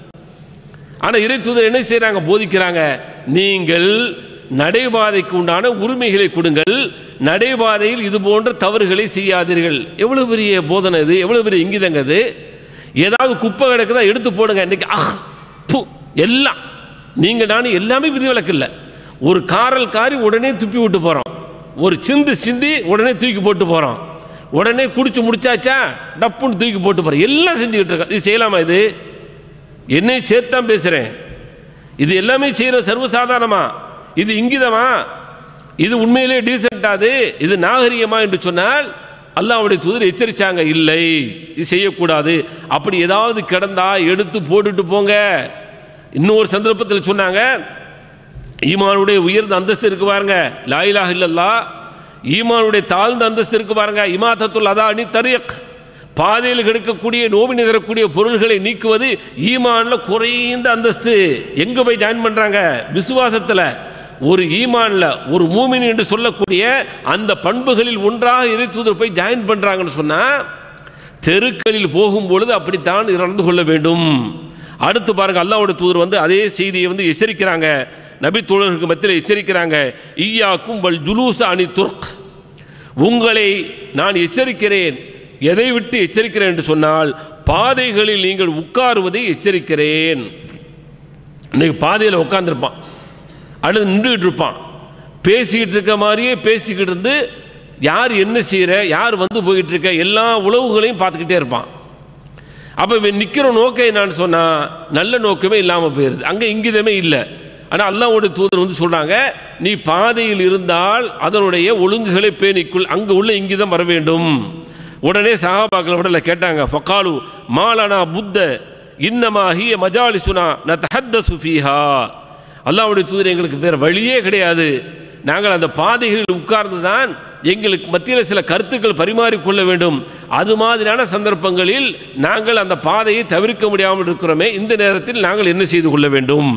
ஆனால் இறை தூதர் என்ன செய்கிறாங்க போதிக்கிறாங்க நீங்கள் நடைபாதைக்கு உண்டான உரிமைகளை கொடுங்கள் நடைபாதையில் இது போன்ற தவறுகளை செய்யாதீர்கள் எவ்வளவு பெரிய போதனை இது எவ்வளவு பெரிய இங்கிதங்க இது ஏதாவது குப்பை கிடக்குதா எடுத்து போடுங்க இன்னைக்கு அஹ் பு எல்லாம் நீங்கள் நானும் எல்லாமே விதிவிலக்கு இல்லை ஒரு காரல் காரி உடனே துப்பி விட்டு போகிறோம் ஒரு சிந்து சிந்தி உடனே தூக்கி போட்டு போகிறோம் உடனே குடிச்சு முடிச்சாச்சா டப்புன்னு தூக்கி போட்டு போகிறோம் எல்லாம் செஞ்சுக்கிட்டு இருக்கோம் இது செய்யலாமா இது என்னை சேர்த்து தான் பேசுகிறேன் இது எல்லாமே செய்கிற சர்வசாதாரணமா இது இங்கிதமா இது உண்மையிலே டீசெண்டாது இது நாகரிகமா என்று சொன்னால் அல்லாஹ்வுடைய தூதர் எச்சரிச்சாங்க இல்லை இது செய்யக்கூடாது அப்படி ஏதாவது கிடந்தா எடுத்து போட்டுட்டு போங்க இன்னொரு சந்தர்ப்பத்தில் சொன்னாங்க ஈமானுடைய உயர்ந்த அந்தஸ்து இருக்கு பாருங்க லாயிலாக இல்லல்லா ஈமானுடைய தாழ்ந்த அந்தஸ்து இருக்கு பாருங்க இமாதத்துல் அதா அணி தரியக் பாதையில் கிடைக்கக்கூடிய நோவினை தரக்கூடிய பொருள்களை நீக்குவது ஈமான்ல குறைந்த அந்தஸ்து எங்க போய் ஜாயின் பண்றாங்க விசுவாசத்துல ஒரு ஈமான்ல ஒரு மூமின் என்று சொல்லக்கூடிய அந்த பண்புகளில் ஒன்றாக இறை தூதர் போய் ஜாயின் பண்றாங்கன்னு சொன்னா தெருக்களில் போகும் பொழுது அப்படித்தான் நடந்து கொள்ள வேண்டும் அடுத்து பாருங்க அல்லாஹ்வோட தூதர் வந்து அதே செய்தியை வந்து எச்சரிக்கிறாங்க நபி தோழர்களுக்கு மத்தியில் எச்சரிக்கிறாங்க ஈயாக்கும் வல் ஜுலூஸ் அணி துர்க் உங்களை நான் எச்சரிக்கிறேன் எதை விட்டு எச்சரிக்கிறேன் என்று சொன்னால் பாதைகளில் நீங்கள் உட்காருவதை எச்சரிக்கிறேன் இன்னைக்கு பாதையில் உட்காந்துருப்பான் அடுத்து நின்றுக்கிட்டு இருப்பான் பேசிக்கிட்டு இருக்க மாதிரியே பேசிக்கிட்டு இருந்து யார் என்ன செய்கிற யார் வந்து போயிட்டு இருக்க எல்லா உழவுகளையும் பார்த்துக்கிட்டே இருப்பான் அப்போ இவன் நிற்கிற நோக்கம் என்னான்னு சொன்னால் நல்ல நோக்கமே இல்லாமல் போயிடுது அங்கே இங்கிதமே இல்லை ஆனால் அல்லாஹ்வுடைய தூதர் வந்து சொல்கிறாங்க நீ பாதையில் இருந்தால் அதனுடைய ஒழுங்குகளை பேணிக்குள் அங்கே உள்ள இங்கிதம் வர வேண்டும் உடனே சஹாபாக்கள் உடனே கேட்டாங்க ஃபக்காலு மாலானா புத்த இன்னமா ஹிய மஜாலிசுனா ந தஹத்த சுஃபீஹா அல்லாஹ்வுடைய தூதர் எங்களுக்கு வேறு வழியே கிடையாது நாங்கள் அந்த பாதைகளில் உட்கார்ந்து தான் எங்களுக்கு மத்தியில் சில கருத்துக்கள் பரிமாறிக்கொள்ள வேண்டும் அது மாதிரியான சந்தர்ப்பங்களில் நாங்கள் அந்த பாதையை தவிர்க்க முடியாமல் இருக்கிறோமே இந்த நேரத்தில் நாங்கள் என்ன செய்து கொள்ள வேண்டும்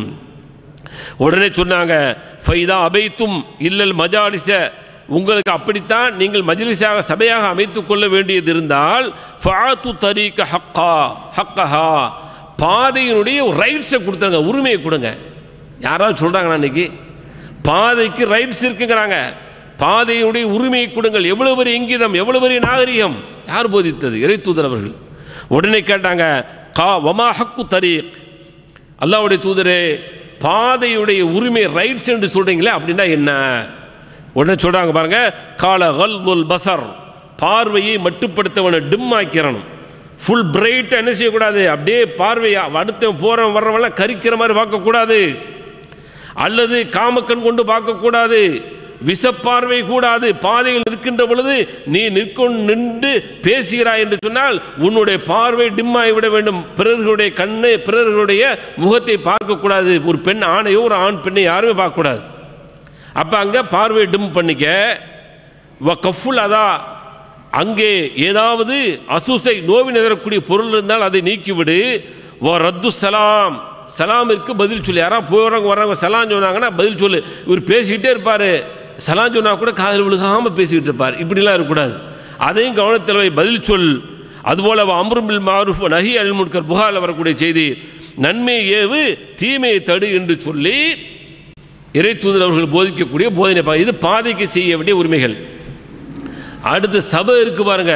உடனே சொன்னாங்க ஃபைதா அபைத்தும் இல்லல் மஜாலிச உங்களுக்கு அப்படித்தான் நீங்கள் மஜ்லிஸாக சபையாக அமைத்துக் கொள்ள வேண்டியது இருந்தால் ஃபாத்து தரீக்க ஹக்கா ஹக்கஹா பாதையினுடைய ரைட்ஸை கொடுத்துருங்க உரிமையை கொடுங்க யாராவது சொல்கிறாங்களா இன்னைக்கு பாதைக்கு ரைட்ஸ் இருக்குங்கிறாங்க பாதையினுடைய உரிமையை கொடுங்கள் எவ்வளவு பெரிய இங்கிதம் எவ்வளவு பெரிய நாகரிகம் யார் போதித்தது இறை தூதர் அவர்கள் உடனே கேட்டாங்க கா வமா ஹக்கு தரீக் அல்லாஹ்வுடைய தூதரே பாதையுடைய உரிமை ரைட்ஸ் என்று சொல்றீங்களே அப்படின்னா என்ன உடனே சொல்றாங்க பாருங்க கால கல்புல் பசர் பார்வையை மட்டுப்படுத்தவனை டிம் ஆக்கிறணும் ஃபுல் பிரைட் என்ன செய்யக்கூடாது அப்படியே பார்வையை அடுத்த போறவன் வர்றவெல்லாம் கரிக்கிற மாதிரி பார்க்கக்கூடாது அல்லது காமக்கண் கொண்டு பார்க்கக்கூடாது விசப்பார்வை கூடாது பாதையில் இருக்கின்ற பொழுது நீ நிற்கும் நின்று பேசுகிறாய் என்று சொன்னால் உன்னுடைய பார்வை டிம்மாகி விட வேண்டும் பிறர்களுடைய கண்ணை பிறர்களுடைய முகத்தை பார்க்கக்கூடாது ஒரு பெண் ஆணையோ ஒரு ஆண் பெண்ணை யாருமே பார்க்கக்கூடாது அப்போ அங்கே பார்வை டிம் பண்ணிக்க வ கஃபுல் அதா அங்கே ஏதாவது அசூசை நோவினை தரக்கூடிய பொருள் இருந்தால் அதை நீக்கிவிடு வ ரத்து சலாம் சலாமிற்கு பதில் சொல்லு யாராவது போகிறவங்க வர்றவங்க சலாம் சொன்னாங்கன்னா பதில் சொல்லு இவர் பேசிக்கிட்டே இருப்பார் சலாம் சொன்னா கூட காதல் விழுகாமல் பேசிக்கிட்டு இருப்பார் இப்படிலாம் இருக்கக்கூடாது அதையும் கவனத்தில் வை பதில் சொல் அதுபோல அம்ருபில் மாரூஃப் நஹி அல் முன்கர் புகாரில் வரக்கூடிய செய்தி நன்மையை ஏவு தீமையை தடு என்று சொல்லி இறை தூதர் அவர்கள் போதிக்கக்கூடிய போதனை பா- இது பாதைக்கு செய்ய வேண்டிய உரிமைகள் அடுத்து சபை இருக்கு பாருங்க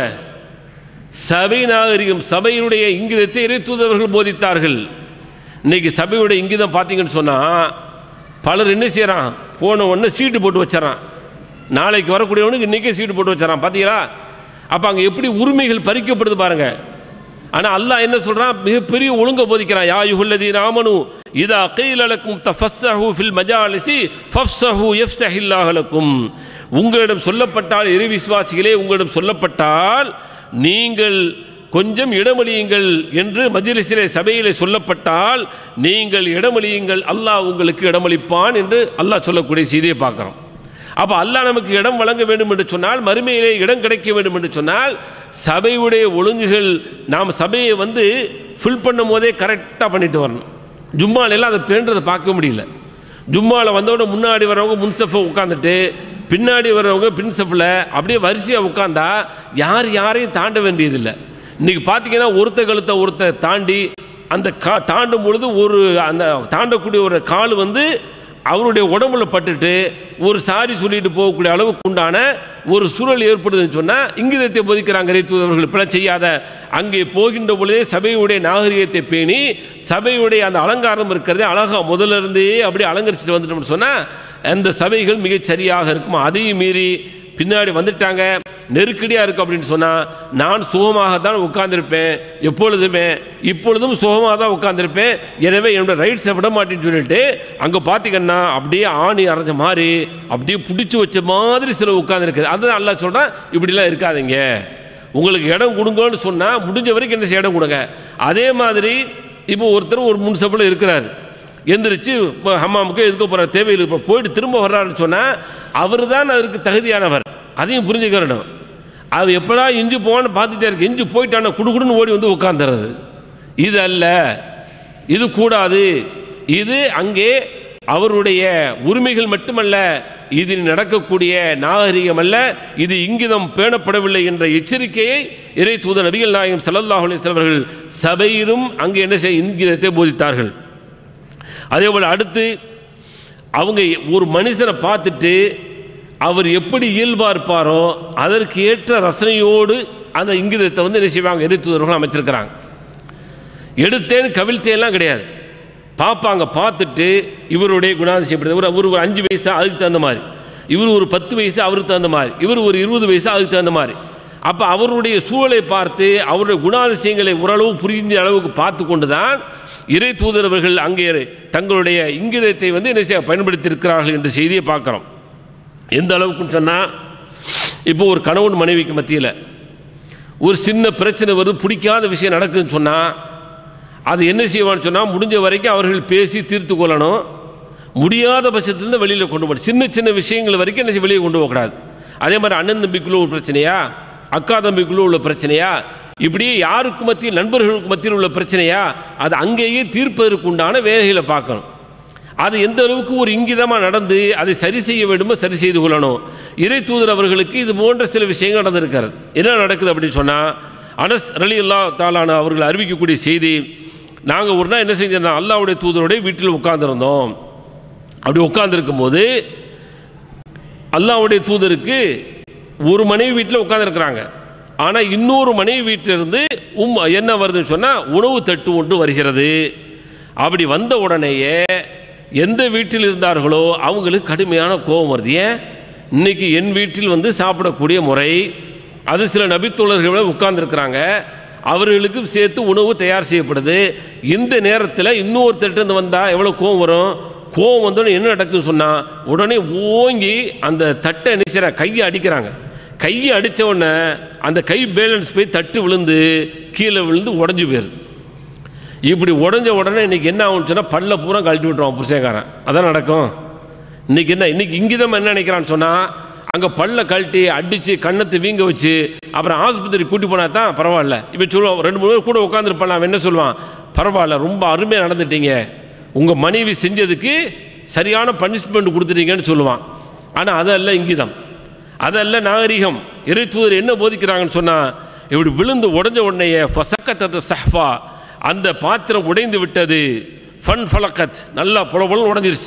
சபை நாகரிகம் சபையினுடைய இங்கிதத்தை இறை தூதர்கள் போதித்தார்கள் இன்னைக்கு சபையுடைய இங்கிதம் பார்த்தீங்கன்னு சொன்னால் பலர் என்ன செய்கிறான் போன உடனே சீட்டு போட்டு வச்சிடறான் நாளைக்கு வரக்கூடியவனுக்கு இன்றைக்கே சீட்டு போட்டு வச்சிடறான் பார்த்தீங்களா அப்போ அங்கே எப்படி உரிமைகள் பறிக்கப்படுது பாருங்க ஆனால் அல்லாஹ் என்ன சொல்கிறான் மிகப்பெரிய ஒழுங்க போதிக்கிறான் யா யுகுல்லதி ராமனு இதா கைலலக்கும் தஃபஸ்ஸஹு ஃபில் மஜாலிசி ஃபஃப்ஸஹு யஃப்ஸஹில்லாஹ் லக்கும் உங்களிடம் சொல்லப்பட்டால் இறை விசுவாசிகளே உங்களிடம் சொல்லப்பட்டால் நீங்கள் கொஞ்சம் இடமளியுங்கள் என்று மஜ்லிஸிலே சபையிலே சொல்லப்பட்டால் நீங்கள் இடமளியுங்கள் அல்லாஹ் உங்களுக்கு இடமளிப்பான் என்று அல்லாஹ் சொல்லக்கூடிய செய்தியை பார்க்குறோம் அப்போ அல்லாஹ் நமக்கு இடம் வழங்க வேண்டும் என்று சொன்னால் மறுமையிலே இடம் கிடைக்க வேண்டும் என்று சொன்னால் சபையுடைய ஒழுங்குகள் நாம் சபையை வந்து ஃபில் பண்ணும் போதே கரெக்டாக பண்ணிட்டு வரணும் ஜும்மாலெல்லாம் அதை பேன்றதை பார்க்க முடியல ஜும்மாவில் வந்தோட முன்னாடி வரவங்க முன்சஃபை உட்காந்துட்டு பின்னாடி வரவங்க பின்சஃபில் அப்படியே வரிசையாக உட்காந்தா யார் யாரையும் தாண்ட வேண்டியதில்லை இன்னைக்கு பார்த்தீங்கன்னா ஒருத்த கழுத்தை ஒருத்த தாண்டி அந்த கா தாண்டும் பொழுது ஒரு அந்த தாண்டக்கூடிய ஒரு கால் வந்து அவருடைய உடம்புல பட்டுட்டு ஒரு சாரி சொல்லிட்டு போகக்கூடிய அளவுக்கு உண்டான ஒரு சூழல் ஏற்படுதுன்னு சொன்னால் இங்கிதத்தை போதிக்கிறாங்க இறைத்தூதர்கள் இப்பெல்லாம் செய்யாத அங்கே போகின்ற பொழுதே சபையுடைய நாகரிகத்தை பேணி சபையுடைய அந்த அலங்காரம் இருக்கிறதே அழகா முதல்ல இருந்தே அப்படியே அலங்கரிச்சுட்டு வந்துட்டோம்னு சொன்னால் அந்த சபைகள் மிகச் சரியாக இருக்கும் அதையும் மீறி பின்னாடி வந்துட்டாங்க நெருக்கடியாக இருக்கு அப்படின்னு சொன்னால் நான் சுகமாக தான் உட்கார்ந்திருப்பேன் எப்பொழுதுமே இப்பொழுதும் சுகமாக தான் உட்கார்ந்திருப்பேன் எனவே என்னோட ரைட்ஸை விட மாட்டேன்னு சொல்லிட்டு அங்கே பார்த்தீங்கன்னா அப்படியே ஆணி அரைஞ்ச மாதிரி அப்படியே பிடிச்சி வச்ச மாதிரி சில உட்கார்ந்துருக்குது அதுதான் அல்லாஹ் சொல்கிறான் இப்படிலாம் இருக்காதீங்க உங்களுக்கு இடம் கொடுங்கன்னு சொன்னால் முடிஞ்ச வரைக்கும் என்ன செய்ய இடம் கொடுங்க அதே மாதிரி இப்போ ஒருத்தர் ஒரு முன்சப்பில் இருக்கிறார் எந்திரிச்சு இப்போ ஹம்மாமுக்கு எதுக்கு போகிற தேவையில் இப்போ போயிட்டு திரும்ப வர்றாருன்னு சொன்னால் அவர் தான் அதற்கு தகுதியானவர் அதையும் புரிஞ்சுக்கிறணும் அவர் எப்படா இஞ்சி போவான்னு பார்த்துட்டே இருக்கு இஞ்சி போயிட்டான குடுகுடுன்னு ஓடி வந்து உட்காந்துறது இது அல்ல இது கூடாது இது அங்கே அவருடைய உரிமைகள் மட்டுமல்ல இதில் நடக்கக்கூடிய நாகரிகம் அல்ல இது இங்கிதம் பேணப்படவில்லை என்ற எச்சரிக்கையை இறை தூதர் நபிகள் நாயகம் ஸல்லல்லாஹு அலைஹி வஸல்லம் அவர்கள் சபையிலும் அங்கே என்ன செய்ய இங்கிதத்தை போதித்தார்கள் அதே போல் அடுத்து அவங்க ஒரு மனுஷனை பார்த்துட்டு அவர் எப்படி இயல்பா இருப்பாரோ அதற்கு ஏற்ற ரசனையோடு அந்த இங்கிதத்தை வந்து என்ன செய்வாங்க எரித்துவர்கள் அமைச்சிருக்கிறாங்க எடுத்தேன்னு கவிழ்த்தேன்லாம் கிடையாது பார்ப்பாங்க பார்த்துட்டு இவருடைய குணாதிசயம் எப்படி இவர் ஒரு ஒரு அஞ்சு வயசு அதுக்கு தகுந்த மாதிரி இவர் ஒரு பத்து வயசு அவருக்கு தகுந்த மாதிரி இவர் ஒரு இருபது வயசு அதுக்கு தகுந்த மாதிரி அப்போ அவருடைய சூழலை பார்த்து அவருடைய குணாதிசயங்களை ஓரளவு புரிஞ்ச அளவுக்கு பார்த்து கொண்டு தான் இறை தூதரவர்கள் அங்கே தங்களுடைய இங்கிதத்தை வந்து என்ன செய்ய பயன்படுத்தியிருக்கிறார்கள் என்ற செய்தியை பார்க்குறோம் எந்த அளவுக்குன்னு சொன்னால் இப்போ ஒரு கணவன் மனைவிக்கு மத்தியில் ஒரு சின்ன பிரச்சனை வருது பிடிக்காத விஷயம் நடக்குதுன்னு சொன்னால் அது என்ன செய்வான்னு சொன்னால் முடிஞ்ச வரைக்கும் அவர்கள் பேசி தீர்த்து கொள்ளணும் முடியாத பட்சத்துலேருந்து வெளியில் கொண்டு போகணும் சின்ன சின்ன விஷயங்கள் வரைக்கும் என்ன செய்ய வெளியே கொண்டு போகக்கூடாது அதே மாதிரி அண்ணன் தம்பிக்குள்ள ஒரு பிரச்சனையா அக்கா தம்பிக்குள்ள உள்ள பிரச்சனையா இப்படியே யாருக்கு மத்தியில் நண்பர்களுக்கு மத்தியில் உள்ள பிரச்சனையா அது அங்கேயே தீர்ப்பதற்கு உண்டான வேலைகளை பார்க்கணும் அது எந்த அளவுக்கு ஒரு இங்கிதமாக நடந்து அதை சரி செய்ய வேண்டுமோ சரி செய்து கொள்ளணும் இறை தூதர் அவர்களுக்கு இது போன்ற சில விஷயங்கள் நடந்திருக்கிறது என்ன நடக்குது அப்படின்னு சொன்னால் அனஸ் ரலி அல்லா தாலான அவர்கள் அறிவிக்கக்கூடிய செய்தி நாங்கள் ஒரு நாள் என்ன செஞ்சோம்னா அல்லாவுடைய தூதருடைய வீட்டில் உட்கார்ந்திருந்தோம் அப்படி உட்கார்ந்திருக்கும் போது அல்லாவுடைய தூதருக்கு ஒரு மனைவி வீட்டில் உட்காந்துருக்குறாங்க ஆனால் இன்னொரு மனைவி வீட்டிலிருந்து உம் என்ன வருதுன்னு சொன்னால் உணவு தட்டு ஒன்று வருகிறது அப்படி வந்த உடனேயே எந்த வீட்டில் இருந்தார்களோ அவங்களுக்கு கடுமையான கோபம் வருது ஏன் இன்னைக்கு என் வீட்டில் வந்து சாப்பிடக்கூடிய முறை அது சில நபித்தோழர்களை உட்கார்ந்துருக்குறாங்க அவர்களுக்கும் சேர்த்து உணவு தயார் செய்யப்படுது இந்த நேரத்தில் இன்னொருத்தர்கிட்ட வந்தால் எவ்வளோ கோவம் வரும் கோவம் வந்தோடனே என்ன நடக்குதுன்னு சொன்னால் உடனே ஓங்கி அந்த தட்டை என்ன செய்கிறாங்க கையை அடிக்கிறாங்க கையை அடித்த உடனே அந்த கை பேலன்ஸ் போய் தட்டு விழுந்து கீழே விழுந்து உடஞ்சி போயிருது இப்படி உடஞ்ச உடனே இன்னைக்கு என்ன ஆகும்னு சொன்னால் பல்ல பூரா கழட்டி விட்டுருவான் புருஷன்காரன் அதான் நடக்கும் இன்னைக்கு என்ன இன்னைக்கு இங்கிதம் என்ன நினைக்கிறான்னு சொன்னால் அங்கே பல்ல கழட்டி அடித்து கண்ணத்தை வீங்க வச்சு அப்புறம் ஆஸ்பத்திரி கூட்டி போனா தான் பரவாயில்ல இப்போ சொல்லுவான் ரெண்டு மூணு பேர் கூட உட்காந்துருப்பான் அவன் என்ன சொல்லுவான் பரவாயில்ல ரொம்ப அருமையாக நடந்துட்டீங்க உங்கள் மனைவி செஞ்சதுக்கு சரியான பனிஷ்மெண்ட் கொடுத்துட்டீங்கன்னு சொல்லுவான் ஆனால் அதல்ல இங்கிதம் அதல்ல நாகரிகம் இறை தூதர் என்ன போதிக்கிறாங்கன்னு சொன்னால் இப்படி விழுந்து உடஞ்ச உடனேயே ஃபசக்கத்தத்து சஹ்ஃபா அந்த பாத்திரம் உடைந்து விட்டது ஃபன் ஃபலக்கத் நல்லா புல புல உடஞ்சிருச்சு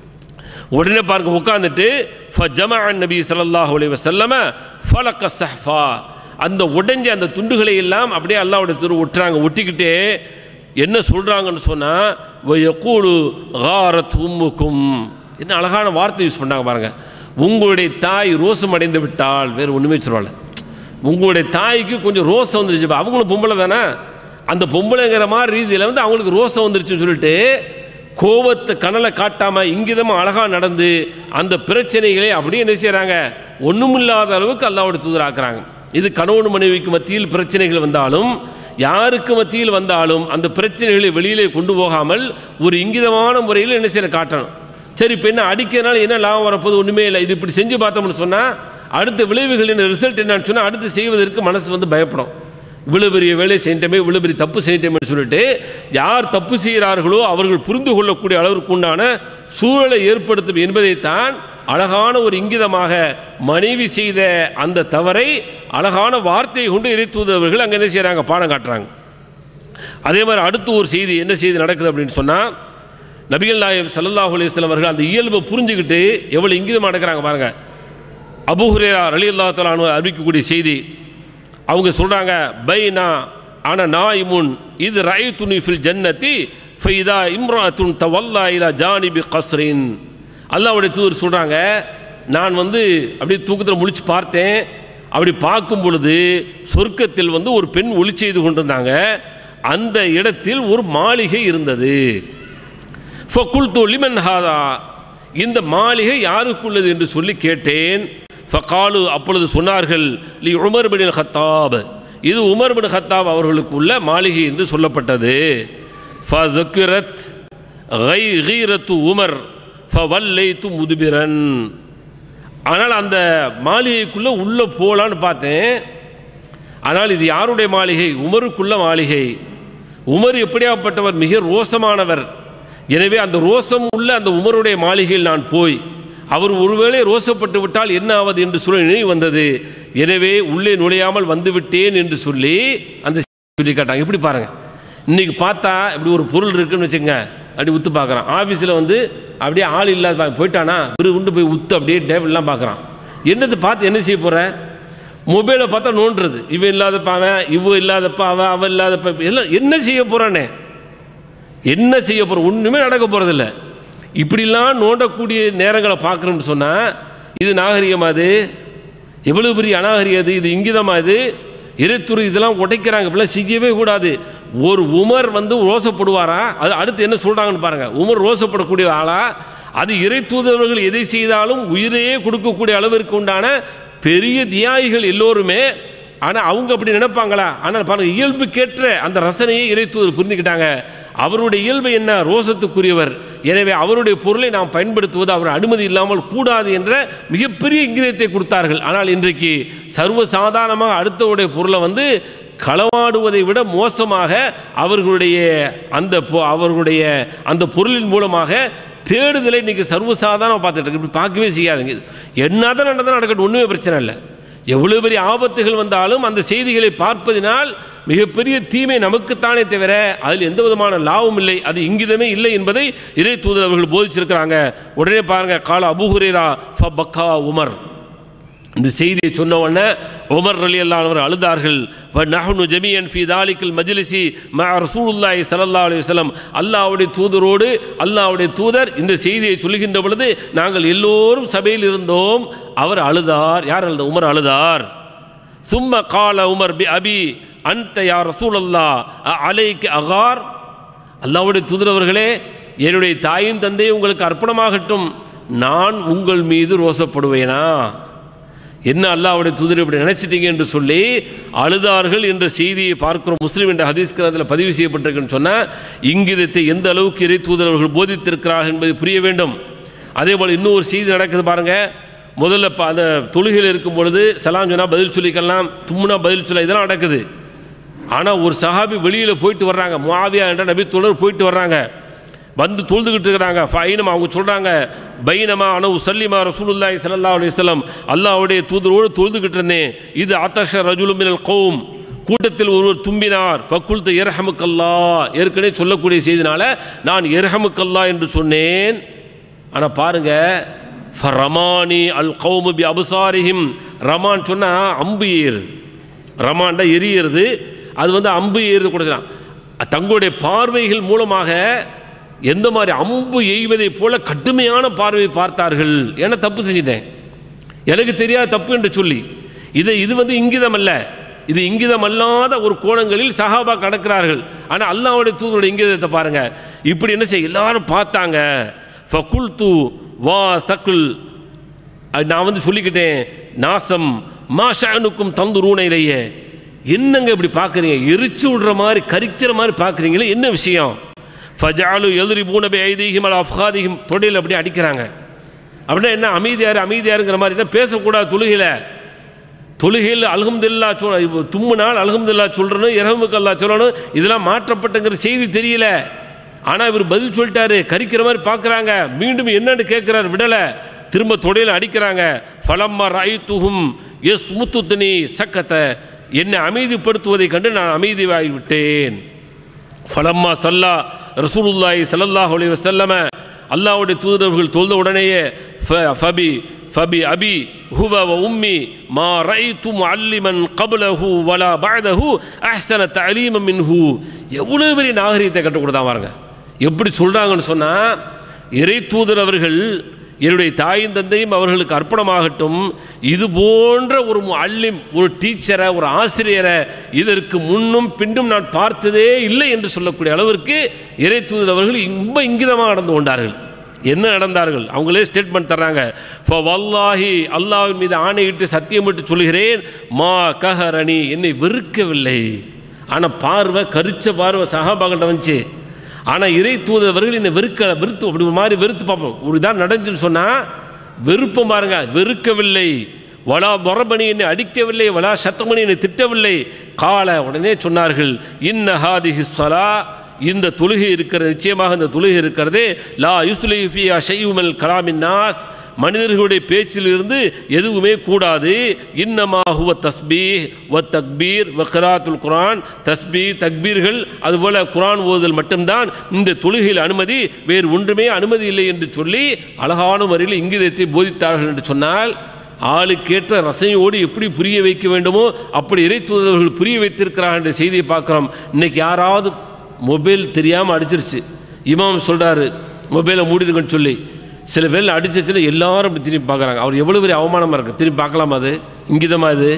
உடனே பாருங்க உட்காந்துட்டு ஜமா நபி ஸல்லல்லாஹு அலைஹி வஸல்லம ஃபலக்க சஹ்ஃபா அந்த உடைஞ்ச அந்த துண்டுகளை எல்லாம் அப்படியே அல்லாஹ்வுடைய திரு ஒட்டுறாங்க ஒட்டிக்கிட்டே என்ன சொல்கிறாங்கன்னு சொன்னால் வயக்கூலு காரத் உம்முக்கும் என்ன அழகான வார்த்தை யூஸ் பண்ணாங்க பாருங்க உங்களுடைய தாய் ரோசம் அடைந்து விட்டால் வேறு ஒன்றுமே சொல்லலை உங்களுடைய தாய்க்கு கொஞ்சம் ரோசம் வந்துருச்சு இப்ப அவங்களும் பொம்பளை தானே அந்த பொம்பளைங்கிற மாதிரி ரீதியில் வந்து அவங்களுக்கு ரோசம் வந்துருச்சுன்னு சொல்லிட்டு கோபத்தை கனலை காட்டாமல் இங்கிதமாக அழகாக நடந்து அந்த பிரச்சனைகளை அப்படியே என்ன செய்கிறாங்க ஒன்றுமில்லாத அளவுக்கு அல்லாவோட தூதராக்குறாங்க இது கணவன் மனைவிக்கு மத்தியில் பிரச்சனைகள் வந்தாலும் யாருக்கு மத்தியில் வந்தாலும் அந்த பிரச்சனைகளை வெளியிலே கொண்டு போகாமல் ஒரு இங்கிதமான முறையில் என்ன செய்ய காட்டணும் சரி இப்போ என்ன அடிக்கிறதுனால என்ன லாபம் வரப்போது ஒன்றுமே இல்லை இது இப்படி செஞ்சு பார்த்தோம்னு சொன்னால் அடுத்த விளைவுகள் என்ன ரிசல்ட் என்னன்னு சொன்னால் அடுத்து செய்வதற்கு மனசு வந்து பயப்படும் இவ்வளோ பெரிய வேலை செய்யிட்டமே இவ்வளோ பெரிய தப்பு செய்யிட்டோமே சொல்லிட்டு யார் தப்பு செய்கிறார்களோ அவர்கள் புரிந்து கொள்ளக்கூடிய அளவிற்கு உண்டான சூழலை ஏற்படுத்தும் என்பதைத்தான் அழகான ஒரு இங்கிதமாக மனைவி செய்த அந்த தவறை அழகான வார்த்தையை கொண்டு இறைத்துவதவர்கள் அங்கே என்ன செய்கிறாங்க பாடம் காட்டுறாங்க அதே மாதிரி அடுத்து ஒரு செய்தி என்ன செய்தி நடக்குது அப்படின்னு சொன்னால் நபிகள் நாயகம் ஸல்லல்லாஹு அலைஹி வஸல்லம் அவர்கள் அந்த இயல்பை புரிஞ்சுக்கிட்டு எவ்வளோ இங்கிதமாக நடக்கிறாங்க பாருங்க அபூஹுரேரா ரலி அல்லா தலானு அறிவிக்கக்கூடிய செய்தி அவங்க சொல்கிறாங்க பைனா ஆன நாயிமுன் இது ரை துணி ஃபில் ஜன்னத்தி ஃபைதா இம்ராத்துன் தவல்லா இலா ஜானிபி கஸ்ரின் அல்லாவுடைய தூதர் சொல்கிறாங்க நான் வந்து அப்படியே தூக்கத்தில் முழிச்சு பார்த்தேன் அப்படி பார்க்கும் பொழுது சொர்க்கத்தில் வந்து ஒரு பெண் ஒளி செய்து கொண்டிருந்தாங்க அந்த இடத்தில் ஒரு மாளிகை இருந்தது ஃபகுல்து லிமன் ஹாதா இந்த மாளிகை யாருக்குள்ளது என்று சொல்லி கேட்டேன் ஃபகாலு அப்பொழுது சொன்னார்கள் லி உமர் பின் ஹத்தாப் இது உமர் பின் ஹத்தாப் அவர்களுக்கு உள்ள மாளிகை என்று சொல்லப்பட்டது ஃபதுக்கிரத் கை கீரத்து உமர் ஃபவல்லைத்து முதுபிரன் ஆனால் அந்த மாளிகைக்குள்ளே உள்ளே போகலான்னு பார்த்தேன் ஆனால் இது யாருடைய மாளிகை உமருக்குள்ள மாளிகை உமர் எப்படியாப்பட்டவர் மிக ரோசமானவர் எனவே அந்த ரோசம் உள்ள அந்த உமருடைய மாளிகையில் நான் போய் அவர் ஒருவேளை ரோசப்பட்டு விட்டால் என்ன ஆவது என்று சொல்லி நினைவு வந்தது எனவே உள்ளே நுழையாமல் வந்து விட்டேன் என்று சொல்லி அந்த சொல்லி காட்டாங்க இப்படி பாருங்க இன்னைக்கு பார்த்தா இப்படி ஒரு பொருள் இருக்குன்னு வச்சுங்க அப்படி உத்து பார்க்குறான் ஆஃபீஸில் வந்து அப்படியே ஆள் இல்லாத பா- போயிட்டானா விரு உண்டு போய் உத்து அப்படியே டேபிள்லாம் பார்க்குறான் என்னது பார்த்து என்ன செய்ய போற மொபைலை பார்த்தா நோண்டுறது இவன் இல்லாதப்ப அவன் இவ இல்லாதப்ப அவன் அவன் இல்லாதப்ப எல்லாம் என்ன செய்ய போறானே என்ன செய்ய போற ஒன்றுமே நடக்க போகிறதில்ல இப்படிலாம் நோண்டக்கூடிய நேரங்களை பார்க்குறோம்னு சொன்னால் இது நாகரிகமா அது எவ்வளவு பெரிய அநாகரிகம் அது இது இங்கிதமா இது இறைத்துறை இதெல்லாம் உடைக்கிறாங்க இப்படிலாம் செய்யவே கூடாது ஒரு உமர் வந்து ரோசப்படுவாரா அது அடுத்து என்ன சொல்கிறாங்கன்னு பாருங்க உமர் ரோசப்படக்கூடிய ஆளா அது இறை தூதர்கள் எதை செய்தாலும் உயிரையே கொடுக்கக்கூடிய அளவிற்கு உண்டான பெரிய தியாகிகள் எல்லோருமே ஆனால் அவங்க அப்படி நினைப்பாங்களா ஆனால் பாருங்க இயல்புக்கேற்ற அந்த ரசனையை இறை தூதர் புரிந்துக்கிட்டாங்க அவருடைய இயல்பு என்ன ரோசத்துக்குரியவர் எனவே அவருடைய பொருளை நாம் பயன்படுத்துவது அவர் அனுமதி இல்லாமல் கூடாது என்ற மிகப்பெரிய இங்கிதத்தை கொடுத்தார்கள் ஆனால் இன்றைக்கு சர்வ சாதாரணமாக அடுத்தவருடைய பொருளை வந்து களவாடுவதை விட மோசமாக அவர்களுடைய அந்த பொ- அவர்களுடைய அந்த பொருளின் மூலமாக தேடுதலை இன்னைக்கு சர்வசாதாரணமாக பார்த்துட்டு இருக்கு இப்படி பார்க்கவே செய்யாதுங்க என்னதான் நடந்தாலும் நடக்கட்டும் ஒன்றுமே பிரச்சனை இல்லை எவ்வளோ பெரிய ஆபத்துகள் வந்தாலும் அந்த செய்திகளை பார்ப்பதினால் மிகப்பெரிய தீமை நமக்குத்தானே தவிர அதில் எந்த விதமான லாபம் இல்லை அது இங்கிதமே இல்லை என்பதை இறை தூதர் அவர்கள் போதிச்சிருக்கிறாங்க உடனே பாருங்க கால அபுஹுரேரா ஃப பக்கா உமர் இந்த செய்தியை சொன்ன உடனே உமர் அலி அல்லாஹ் அழுதார்கள் வ நஹ்னு ஜமியன் ஃபி தாலிக்கல் மஜ்லிசி ம ரசூலுல்லாஹி ஸல்லல்லாஹு அலைஹி வஸல்லம் அல்லாஹ்வுடைய தூதரோடு அல்லாஹ்வுடைய தூதர் இந்த செய்தியை சொல்லுகின்ற பொழுது நாங்கள் எல்லோரும் சபையில் இருந்தோம் அவர் அழுதார் யார் அழுத உமர் அழுதார் சும்ம கால உமர் பி அபி அந்த யா ரசூலல்லா அலைக்கு அகார் அல்லாஹ்வுடைய தூதர் அவர்களே என்னுடைய தாயும் தந்தையும் உங்களுக்கு அர்ப்பணமாகட்டும் நான் உங்கள் மீது ரோசப்படுவேனா என்ன அல்லாஹ்வுடைய தூதர் இப்படி நினைச்சிட்டீங்க என்று சொல்லி அழுதார்கள் என்ற செய்தியை பார்க்கிறோம் முஸ்லீம் என்ற ஹதீஸ் கிரந்தத்தில் பதிவு செய்யப்பட்டிருக்குன்னு சொன்னால் இங்கிதத்தை எந்த அளவுக்கு இறை தூதர் அவர்கள் போதித்திருக்கிறார்கள் என்பது புரிய வேண்டும் அதே போல் இன்னும் ஒரு செய்தி நடக்குது பாருங்க முதல்ல ப- அந்த தொழுகையில் இருக்கும் பொழுது சலாம் சொன்னால் பதில் சொல்லிக்கலாம் தும்முனா பதில் சொல்ல இதெல்லாம் நடக்குது ஆனால் ஒரு சஹாபி வெளியில் போயிட்டு வர்றாங்க முஆவியா என்ற நபி தோழர் போயிட்டு வர்றாங்க வந்து தொழுதுகிட்டு இருக்கிறாங்க ஃபைனம் அவங்க சொல்கிறாங்க பைனமா அனவு சல்லிமா ரசூலுல்லாஹி ஸல்லல்லாஹு அலைஹி வஸல்லம் அல்லாஹ்வுடைய தூதரோடு தொழுதுகிட்டு இருந்தேன் இது ஆத்தஷ ரஜுலு மினல் கௌம் கூட்டத்தில் ஒருவர் தும்பினார் ஃபக்குல்து எர்ஹமுக்கல்லா ஏற்கனவே சொல்லக்கூடிய செய்தினால நான் எர்ஹமுக்கல்லா என்று சொன்னேன் ஆனால் பாருங்க ரமானி அல் கௌமு பி அபுசாரிஹிம் ரமான் சொன்னால் அம்பு ஏறுது ரமான்டா எரியிறது அது வந்து அம்பு ஏறுது கூட சொல்லலாம். தங்களுடைய பார்வைகள் மூலமாக எந்த மாதிரி அம்பு எய்வதைப் போல கடுமையான பார்வை பார்த்தார்கள் ஏன்னா தப்பு செஞ்சிட்டேன் எனக்கு தெரியாத தப்பு என்று சொல்லி இது இது வந்து இங்கிதம் அல்ல இது இங்கிதம் அல்லாத ஒரு கோணங்களில் சஹாபா கடக்கிறார்கள் ஆனால் அல்லாஹ்வுடைய தூதருடைய இங்கிதத்தை பாருங்க இப்படி என்ன செய்ய எல்லாரும் பார்த்தாங்க ஃபகுல்து வா சக்குல் அது நான் வந்து சொல்லிக்கிட்டேன் நாசம் மாஷானுக்கும் தந்துரூன இலையே என்னங்க இப்படி பார்க்குறீங்க எரிச்சு விடுற மாதிரி கரிக்கிற மாதிரி பார்க்குறீங்களே என்ன விஷயம் ஃபஜாலு எதிரி பூனபை ஐதீகம் அல் அஃப்காதிகம் தொடையில் அப்படியே அடிக்கிறாங்க அப்படின்னா என்ன அமைதியார் அமைதியாருங்கிற மாதிரி என்ன பேசக்கூடாது தொழுகையில் தொழுகையில் அல்ஹம்துல்லா சொல் தும்முனால் அல்ஹம்துல்லா சொல்கிறணும் இரஹமுக்கு அல்லா சொல்லணும் இதெல்லாம் மாற்றப்பட்டுங்கிற செய்தி தெரியல ஆனால் இவர் பதில் சொல்லிட்டாரு கரிக்கிற மாதிரி பார்க்குறாங்க மீண்டும் என்னன்னு கேட்குறாரு விடலை திரும்ப தொடையில் அடிக்கிறாங்க ஃபலம்மா ராய் துகும் எஸ் முத்துத்தனி சக்கத்தை என்னை அமைதிப்படுத்துவதை கண்டு நான் அமைதியாகி விட்டேன் ஃபலம்மா சல்லா ரசூலுல்லாஹி ஸல்லல்லாஹு அலைஹி வஸல்லம அல்லாஹ்வுடைய தூதரவர்கள் தொழுத உடனேயே ஃப- ஃபபி ஃபபி அபி ஹுவ வ உம்மி மா ரைத்து முஅல்லிமன் கப்லஹு வலா பஅதஹு அஹ்ஸன தஅலீம மின்ஹு எவ்வளவு பெரிய நாகரிகத்தை கற்றுக் கொடுத்தா பாருங்க எப்படி சொல்றாங்கன்னு சொன்னா இறை தூதர் அவர்கள் என்னுடைய தாயும் தந்தையும் அவர்களுக்கு அர்ப்பணமாகட்டும் இது போன்ற ஒரு அல்லிம் ஒரு டீச்சரை ஒரு ஆசிரியரை இதற்கு முன்னும் பின்னும் நான் பார்த்ததே இல்லை என்று சொல்லக்கூடிய அளவிற்கு இறை தூதர் அவர்கள் ரொம்ப இங்கிதமாக நடந்து கொண்டார்கள் என்ன நடந்தார்கள் அவங்களே ஸ்டேட்மெண்ட் தர்றாங்க "ஃப வல்லாஹி அல்லாஹ்வின் மீது ஆணையிட்டு சத்தியமிட்டு சொல்கிறேன் மா கஹரணி என்னை வெறுக்கவில்லை ஆனால் பார்வை கரிச்ச பார்வை சகாபாகிட்ட வந்துச்சு ஆனால் இறை தூதவர்கள் என்னை வெறுக்க வெறுத்து அப்படி ஒரு மாதிரி வெறுத்து பார்ப்போம் ஒரு இதாக நடந்துச்சுன்னு சொன்னால் வெறுப்பம் பாருங்க வெறுக்கவில்லை வலா துரபணி என்னை அடிக்கவில்லை வலா சத்தமணி என்னை திட்டவில்லை கால உடனே சொன்னார்கள் இன்ன ஹாதிஹி ஸலா இந்த தொழுகை இருக்கிற நிச்சயமாக இந்த தொழுகை இருக்கிறது லா யுஸ்லிஃபியா ஷையுமல் கலாமின் நாஸ் மனிதர்களுடைய பேச்சிலிருந்து எதுவுமே கூடாது இன்னமா ஹுவ தஸ்பீ வ தக்பீர் வ கிராத்துல் குரான் தஸ்பீ தக்பீர்கள் அதுபோல் குரான் ஓதுதல் மட்டும்தான் இந்த தொழுகையில் அனுமதி வேறு ஒன்றுமே அனுமதி இல்லை என்று சொல்லி அழகான முறையில் இங்கிதத்தை போதித்தார்கள் என்று சொன்னால் ஆளுக்கேற்ற ரசனையோடு எப்படி புரிய வைக்க வேண்டுமோ அப்படி இறை தூதர்கள் புரிய வைத்திருக்கிறார்கள் என்ற செய்தியை பார்க்குறோம் இன்னைக்கு யாராவது மொபைல் தெரியாமல் அடிச்சிருச்சு இமாம் சொல்கிறாரு மொபைலை மூடிடுங்கன்னு சொல்லி சில பேர் அடிச்சிச்சுன்னா எல்லாரும் இப்படி திரும்பி பார்க்குறாங்க அவர் எவ்வளோ பெரிய அவமானமாக இருக்குது திரும்பி பார்க்கலாமா அது இங்கிதமா அது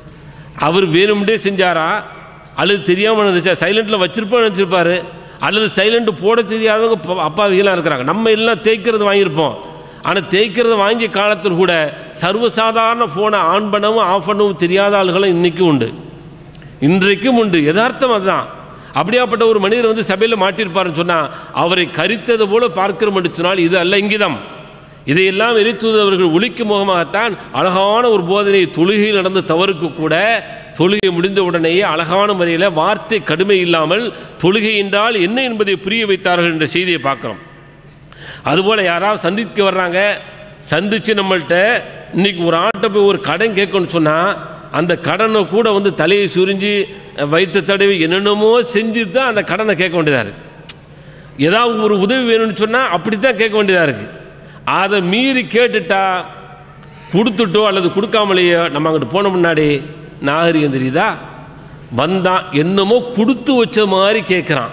அவர் வேணும்டே செஞ்சாரா அல்லது தெரியாமல் இருந்துச்சா சைலண்ட்டில் வச்சிருப்போம் நினச்சிருப்பாரு அல்லது சைலண்ட் போட தெரியாதவங்க ப- அப்பாவிகளாக இருக்கிறாங்க நம்ம எல்லாம் தேய்க்கிறது வாங்கியிருப்போம் ஆனால் தேய்க்கிறது வாங்கிய காலத்தில் கூட சர்வசாதாரண ஃபோனை ஆன் பண்ணவும் ஆஃப் பண்ணவும் தெரியாத ஆளுகளும் இன்றைக்கும் உண்டு இன்றைக்கும் உண்டு யதார்த்தம் அதுதான் அப்படியாப்பட்ட ஒரு மனிதர் வந்து சபையில் மாட்டியிருப்பாருன்னு சொன்னால் அவரை கரித்தது போல பார்க்கிறோம் என்று சொன்னால் இது அல்ல இங்கிதம் இதையெல்லாம் எரித்துவதவர்கள் ஒழிக்கும் முகமாகத்தான் அழகான ஒரு போதனை தொழுகையில் நடந்த தவறுக்கு கூட தொழுகை முடிந்த உடனேயே அழகான முறையில் வார்த்தை கடுமை இல்லாமல் தொழுகை என்றால் என்ன என்பதை புரிய வைத்தார்கள் என்ற செய்தியை பார்க்குறோம் அதுபோல் யாராவது சந்திக்க வர்றாங்க சந்தித்து நம்மள்ட்ட இன்னைக்கு ஒரு ஆட்டை போய் ஒரு கடன் கேட்கணும்னு சொன்னால் அந்த கடனை கூட வந்து தலையை சுரிஞ்சு வைத்த தடவி என்னென்னமோ செஞ்சு தான் அந்த கடனை கேட்க வேண்டியதாக இருக்குது ஏதாவது ஒரு உதவி வேணும்னு சொன்னால் அப்படி தான் கேட்க வேண்டியதாக இருக்குது அதை மீறி கேட்டுட்டா கொடுத்துட்டோ அல்லது கொடுக்காமலேயோ நம்ம அங்கிட்டு போன முன்னாடி நாகரிகம் தெரியுதா வந்தான் என்னமோ கொடுத்து வச்ச மாதிரி கேட்குறான்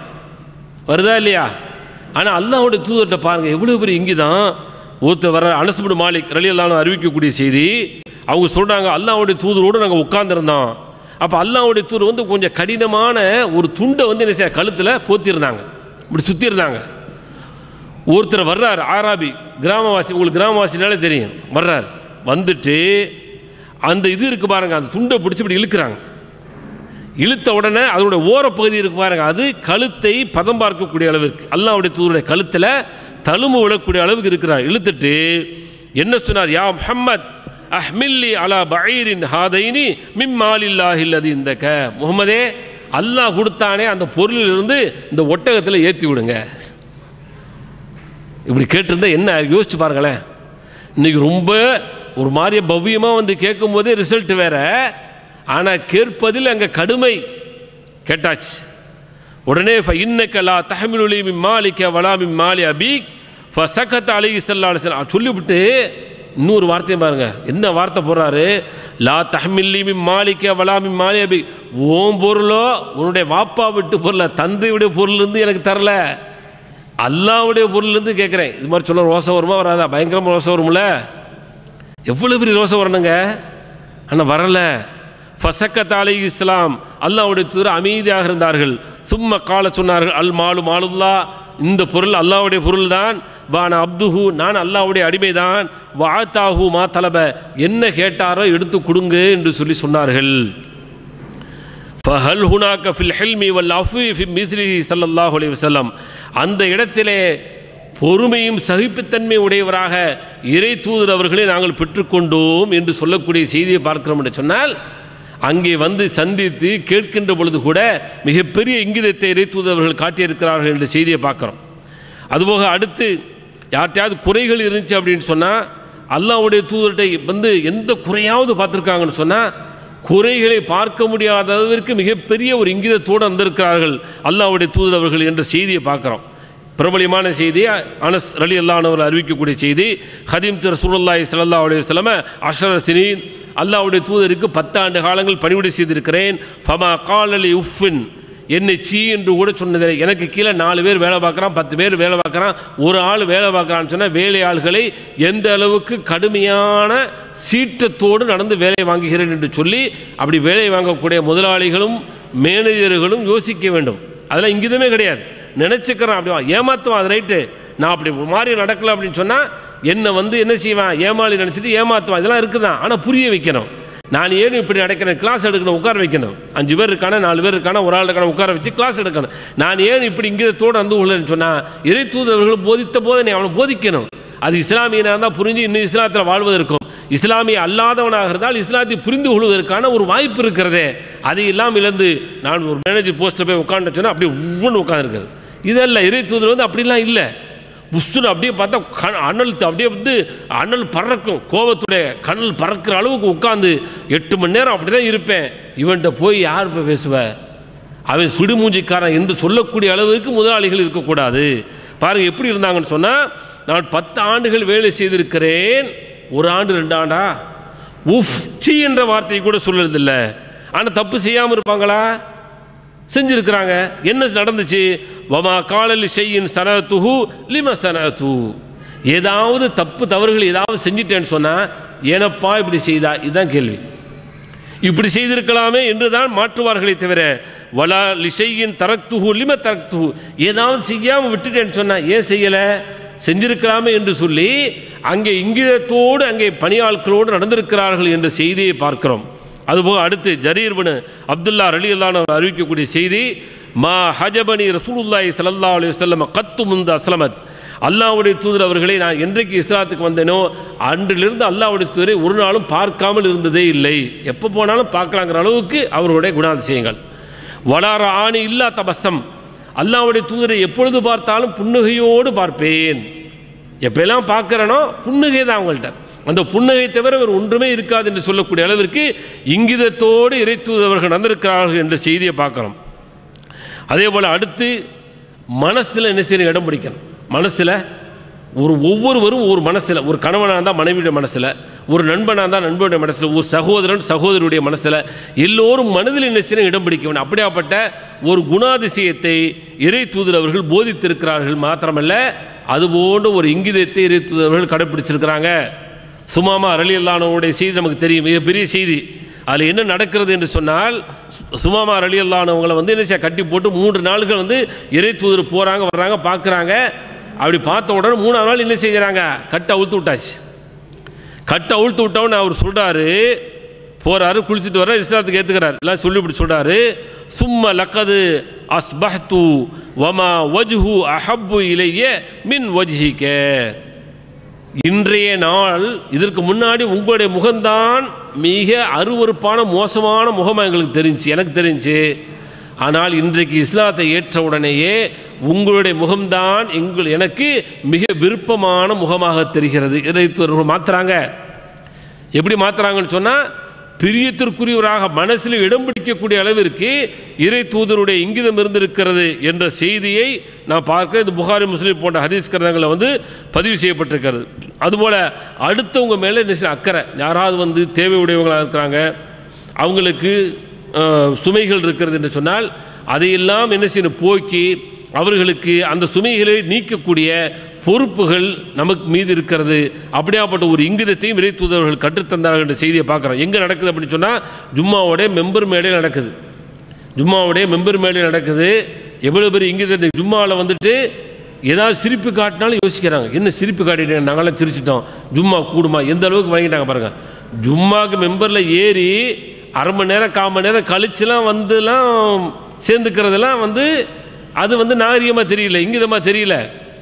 வருதா இல்லையா ஆனால் அல்லாஹ்வுடைய தூதர்கிட்ட பாருங்க எவ்வளோ பெரிய இங்கே தான் ஒருத்தர் வர அனசுபடு மாலிக் ரலியல்லான்னு அறிவிக்கக்கூடிய செய்தி அவங்க சொல்கிறாங்க அல்லாஹ்வுடைய தூதரோடு நாங்கள் உட்கார்ந்துருந்தோம் அப்போ அல்லாஹ்வுடைய தூதர் வந்து கொஞ்சம் கடினமான ஒரு துண்டை வந்து என்ன செய்ய கழுத்தில் போத்திருந்தாங்க இப்படி சுற்றிருந்தாங்க ஒருத்தர் வர்றார் ஆராபி கிராமவாசி உங்களுக்கு கிராமவாசினாலே தெரியும் வர்றார் வந்துட்டு அந்த இது இருக்கு பாருங்க அந்த துண்டை பிடிச்சி இப்படி இழுக்கிறாங்க இழுத்த உடனே அதோட ஓரப்பகுதி இருக்கு பாருங்க அது கழுத்தை பதம் பார்க்கக்கூடிய அளவிற்கு அல்லாவுடைய தூருடைய கழுத்தில் தழும்பு விழக்கூடிய அளவுக்கு இருக்கிறார் இழுத்துட்டு என்ன சொன்னார் யா முஹம்மத் அஹ்மில்லி அலா பஈரின் ஹாதைனி மிம்மாலில்லாஹில் அது இந்த க முகமதே அல்லாஹ் கொடுத்தானே அந்த பொருளிலிருந்து இந்த ஒட்டகத்தில் ஏற்றி விடுங்க இப்படி கேட்டிருந்தா என்ன யோசிச்சு பாருங்களேன் இன்னைக்கு ரொம்ப ஒரு மாதிரியே பவ்யமாக வந்து கேட்கும் போதே ரிசல்ட் வேற ஆனால் கேட்பதில் அங்கே கடுமை கேட்டாச்சு உடனே ஃப இன்னக்கலா தஹமிலுலி மின் மாலிக்க வலா மின் மாலி அபீக் ஃப சக்கத் அலி சல்லா சொல்லிவிட்டு இன்னொரு வார்த்தையை பாருங்க என்ன வார்த்தை போடுறாரு லா தஹமில்லி மின் மாலிக்க வலா மின் மாலி அபீக் ஓம் பொருளோ உன்னுடைய வாப்பா விட்டு பொருளை தந்தையுடைய பொருள் இருந்து எனக்கு தரல அல்லாவுடைய பொருள்லேருந்து கேட்குறேன் இது மாதிரி சொல்ல ரோசை வருமா வராதா பயங்கரமாக ரோசை வரும்ல எவ்வளோ பெரிய ரோசை வரணுங்க ஆனால் வரலை ஃபசக்கத் அலை இஸ்லாம் அல்லாவுடைய தூர அமைதியாக இருந்தார்கள் சும்மா கால சொன்னார்கள் அல் மாலு மாலுல்லா இந்த பொருள் அல்லாவுடைய பொருள் தான் வான அப்துஹு நான் அல்லாவுடைய அடிமைதான் வாத்தாஹு மா தலப என்ன கேட்டாரோ எடுத்து கொடுங்க என்று சொல்லி சொன்னார்கள் ஃபஹல் ஹுனாக்க ஃபில் ஹெல்மி வல் அஃபி ஃபி மிஸ்ரி சல்லல்லாஹு அலைஹி வஸல்லம் அந்த இடத்திலே பொறுமையும் சகிப்புத்தன்மை உடையவராக இறை தூதர் அவர்களை நாங்கள் பெற்றுக்கொண்டோம் என்று சொல்லக்கூடிய செய்தியை பார்க்கிறோம் என்று சொன்னால் அங்கே வந்து சந்தித்து கேட்கின்ற பொழுது கூட மிகப்பெரிய இங்கிதத்தை இறை தூதர்கள் காட்டியிருக்கிறார்கள் என்ற செய்தியை பார்க்குறோம் அதுபோக அடுத்து யார்கிட்டயாவது குறைகள் இருந்துச்சு அப்படின்னு சொன்னால் அல்லாவுடைய தூதர்கிட்ட வந்து எந்த குறையாவது பார்த்துருக்காங்கன்னு சொன்னால் குறைகளை பார்க்க முடியாத அளவிற்கு மிகப்பெரிய ஒரு இங்கிதத்தோடு வந்திருக்கிறார்கள் அல்லாவுடைய தூதர் அவர்கள் என்ற செய்தியை பார்க்குறோம் பிரபலியமான செய்தி அனஸ் ரலி அல்லானவர் அறிவிக்கக்கூடிய செய்தி ஹதீம் திரு சுருல்லாய் சல்லா அலைய வசலம அஷர சினீன் அல்லாவுடைய தூதருக்கு பத்தாண்டு காலங்கள் பணிவிடை செய்திருக்கிறேன் ஃபமா காலலி உஃபின் என்னை சீ என்று கூட சொன்னதில்லை எனக்கு கீழே நாலு பேர் வேலை பார்க்குறான் பத்து பேர் வேலை பார்க்குறான் ஒரு ஆள் வேலை பார்க்குறான்னு சொன்னால் வேலையாள்களை எந்த அளவுக்கு கடுமையான சீற்றத்தோடு நடந்து வேலை வாங்குகிறேன் என்று சொல்லி அப்படி வேலை வாங்கக்கூடிய முதலாளிகளும் மேனேஜர்களும் யோசிக்க வேண்டும் அதெல்லாம் இங்கிதமே கிடையாது நினச்சிக்கிறான் அப்படி வா- ஏமாத்துவான் அது ரைட்டு நான் அப்படி ஒரு மாதிரி நடக்கல அப்படின்னு சொன்னால் என்னை வந்து என்ன செய்வான் ஏமாளி நினச்சிட்டு ஏமாத்துவான் இதெல்லாம் இருக்குதான் ஆனால் புரிய வைக்கணும் நான் ஏன் இப்படி நடக்கிறேன் கிளாஸ் எடுக்கணும் உட்கார வைக்கணும் அஞ்சு பேர் இருக்கான நாலு பேர் இருக்கான ஒரு ஆள் இருக்கான உட்கார வச்சு கிளாஸ் எடுக்கணும் நான் ஏன் இப்படி இங்கிதத்தோடு வந்து உள்ளேன்னு சொன்னால் இறை தூதர்கள் போதித்த போதனை அவனை போதிக்கணும் அது இஸ்லாமியனாக இருந்தால் புரிஞ்சு இன்னும் இஸ்லாத்தில் வாழ்வதற்கும் இஸ்லாமிய அல்லாதவனாக இருந்தால் இஸ்லாத்தை புரிந்து கொள்வதற்கான ஒரு வாய்ப்பு இருக்கிறதே அது இல்லாமல் இழந்து நான் ஒரு மேனேஜர் போஸ்ட்டில் போய் உட்காந்து சொன்னால் அப்படியே உவ்வொன்று உட்காந்துருக்காரு இதல்ல இறை தூதர் வந்து அப்படிலாம் இல்லை புஷ்ஷுன்னு அப்படியே பார்த்தா கண் அனல் த- அப்படியே வந்து அனல் பறக்கும் கோபத்துடைய கனல் பறக்கிற அளவுக்கு உட்காந்து எட்டு மணி நேரம் அப்படி தான் இருப்பேன் இவன்கிட்ட போய் யார் இப்போ பேசுவ அவன் சுடுமூஞ்சிக்காரன் என்று சொல்லக்கூடிய அளவுக்கு முதலாளிகள் இருக்கக்கூடாது பாருங்க எப்படி இருந்தாங்கன்னு சொன்னால் நான் பத்து ஆண்டுகள் வேலை செய்திருக்கிறேன் ஒரு ஆண்டு ரெண்டு ஆண்டா உஃப் சி என்ற வார்த்தையை கூட சொல்லுறதில்ல ஆனால் தப்பு செய்யாமல் இருப்பாங்களா செஞ்சிருக்கிறாங்க என்ன நடந்துச்சு வமா காலலி செய்யின் சனத்துஹு லிம சனத்து ஏதாவது தப்பு தவறுகள் ஏதாவது செஞ்சிட்டேன்னு சொன்னால் ஏனப்பா இப்படி செய்தா இதுதான் கேள்வி இப்படி செய்திருக்கலாமே என்று தான் மாற்றுவார்களே தவிர வலா லிசையின் தரத்துஹு லிம தரத்துஹு ஏதாவது செய்யாமல் விட்டுட்டேன்னு சொன்னால் ஏன் செய்யலை செஞ்சிருக்கலாமே என்று சொல்லி அங்கே இங்கிதத்தோடு அங்கே பணியாட்களோடு நடந்திருக்கிறார்கள் என்ற செய்தியை பார்க்கிறோம் அதுபோக அடுத்து ஜரீர் பின் அப்துல்லா அலி அல்லான அறிவிக்கக்கூடிய செய்தி மா ஹஜபனி ரசூலுல்லாஹி ஸல்லல்லாஹு அலைஹி வஸல்லம் கத்து முந்த அஸ்லமத் அல்லாஹ்வுடைய தூதர் அவர்களை நான் என்றைக்கு இஸ்லாத்துக்கு வந்தேனோ அன்றிலிருந்து அல்லாஹ்வுடைய தூதரை ஒரு நாளும் பார்க்காமல் இருந்ததே இல்லை எப்போ போனாலும் பார்க்கலாங்கிற அளவுக்கு அவர்களுடைய குணாதிசயங்கள் வளார ஆணி இல்லா தபஸ்ஸம் அல்லாஹ்வுடைய தூதரை எப்பொழுது பார்த்தாலும் புன்னகையோடு பார்ப்பேன் எப்பெல்லாம் பார்க்குறனோ புன்னகை தான் அவங்கள்ட்ட அந்த புன்னகை தவிர வேறு ஒன்றுமே இருக்காது என்று சொல்லக்கூடிய அளவிற்கு இங்கிதத்தோடு இறை தூதவர்கள் நடந்திருக்கிறார்கள் என்ற செய்தியை பார்க்குறோம் அதே போல் அடுத்து மனசில் என்ன செய்யணும் இடம் பிடிக்கணும் மனசில் ஒரு ஒவ்வொருவரும் ஒரு மனசில் ஒரு கணவனாக இருந்தால் மனைவியுடைய மனசில் ஒரு நண்பனாக இருந்தால் நண்பனுடைய மனசில் ஒரு சகோதரன் சகோதரியுடைய மனசில் எல்லோரும் மனதில் என்ன செய்யணும் இடம் பிடிக்க வேண்டும் அப்படியாப்பட்ட ஒரு குணாதிசயத்தை இறை தூதர் அவர்கள் போதித்திருக்கிறார்கள் மாத்திரமல்ல அதுபோன்ற ஒரு இங்கிதத்தை இறை தூதர்கள் கடைப்பிடிச்சிருக்கிறாங்க சுமாமா அரளி அல்லானவருடைய செய்தி நமக்கு தெரியும் மிகப்பெரிய செய்தி அதில் என்ன நடக்கிறது என்று சொன்னால் சு- சுமாமா அலி அல்லானவங்களை வந்து என்ன செய்ய கட்டி போட்டு மூன்று நாள்கள் வந்து இறை தூதர் போகிறாங்க வர்றாங்க பார்க்குறாங்க அப்படி பார்த்த உடனே மூணாவது நாள் என்ன செஞ்சுறாங்க கட்டை அவுழ்த்து விட்டாச்சு கட்டை அவுழ்த்து விட்டவொன்னு அவர் சொல்கிறாரு போகிறாரு குளிச்சுட்டு வர இஸ்லாத்துக்கு ஏற்றுக்கிறார் எல்லாம் சொல்லி இப்படி சொல்கிறாரு சும்ம லக்கது அஸ்பஹ்து வமா வஜ்ஹு அஹப்பு இலைய மின் வஜ்ஹிக்க இன்றைய நாள் இதற்கு முன்னாடி உங்களுடைய முகம்தான் மிக அருவருப்பான மோசமான முகமாக எங்களுக்கு தெரிஞ்சு எனக்கு தெரிஞ்சு ஆனால் இன்றைக்கு இஸ்லாத்தை ஏற்ற உடனேயே உங்களுடைய முகம்தான் எங்கள் எனக்கு மிக விருப்பமான முகமாக தெரிகிறது இறைத்துவர்கள் மாத்துறாங்க எப்படி மாத்துறாங்கன்னு சொன்னால் பிரியத்திற்குரியவராக மனசில் இடம் பிடிக்கக்கூடிய அளவிற்கு இறை தூதருடைய இங்கிதம் இருந்திருக்கிறது என்ற செய்தியை நான் பார்க்கிறேன் இது புகாரி முஸ்லீம் போன்ற ஹதீஸ் கிரந்தங்களை வந்து பதிவு செய்யப்பட்டிருக்கிறது அதுபோல் அடுத்தவங்க மேலே என்ன செய்ய அக்கறை யாராவது வந்து தேவை உடையவங்களாக இருக்கிறாங்க அவங்களுக்கு அஹ், சுமைகள் இருக்கிறது என்று சொன்னால் அதையெல்லாம் என்ன செய்யணும் போக்கி அவர்களுக்கு அந்த சுமைகளை நீக்கக்கூடிய பொறுப்புகள் நமக்கு மீது இருக்கிறது அப்படியாப்பட்ட ஒரு இங்கிதத்தையும் இறை தூதர்கள் கற்றுத்தந்தார்கள் என்ற செய்தியை பார்க்குறோம் எங்கே நடக்குது அப்படின்னு சொன்னால் ஜும்மாவோடைய மெம்பர் மேடையில் நடக்குது ஜும்மாவுடைய மெம்பர் மேடையில் நடக்குது எவ்வளோ பெரிய இங்கித ஜும்மாவில் வந்துட்டு ஏதாவது சிரிப்பு காட்டினாலும் யோசிக்கிறாங்க என்ன சிரிப்பு காட்டிட்டேன் நாங்களாம் சிரிச்சிட்டோம் ஜும்மா கூடுமா எந்த அளவுக்கு வாங்கிட்டாங்க பாருங்கள் ஜும்மாக்கு மெம்பரில் ஏறி அரை மணி நேரம் கால் மணி நேரம் கழிச்சுலாம் வந்துலாம் சேர்ந்துக்கிறதெல்லாம் வந்து அது வந்து நாகரிகமாக தெரியல இங்கிதமாக தெரியல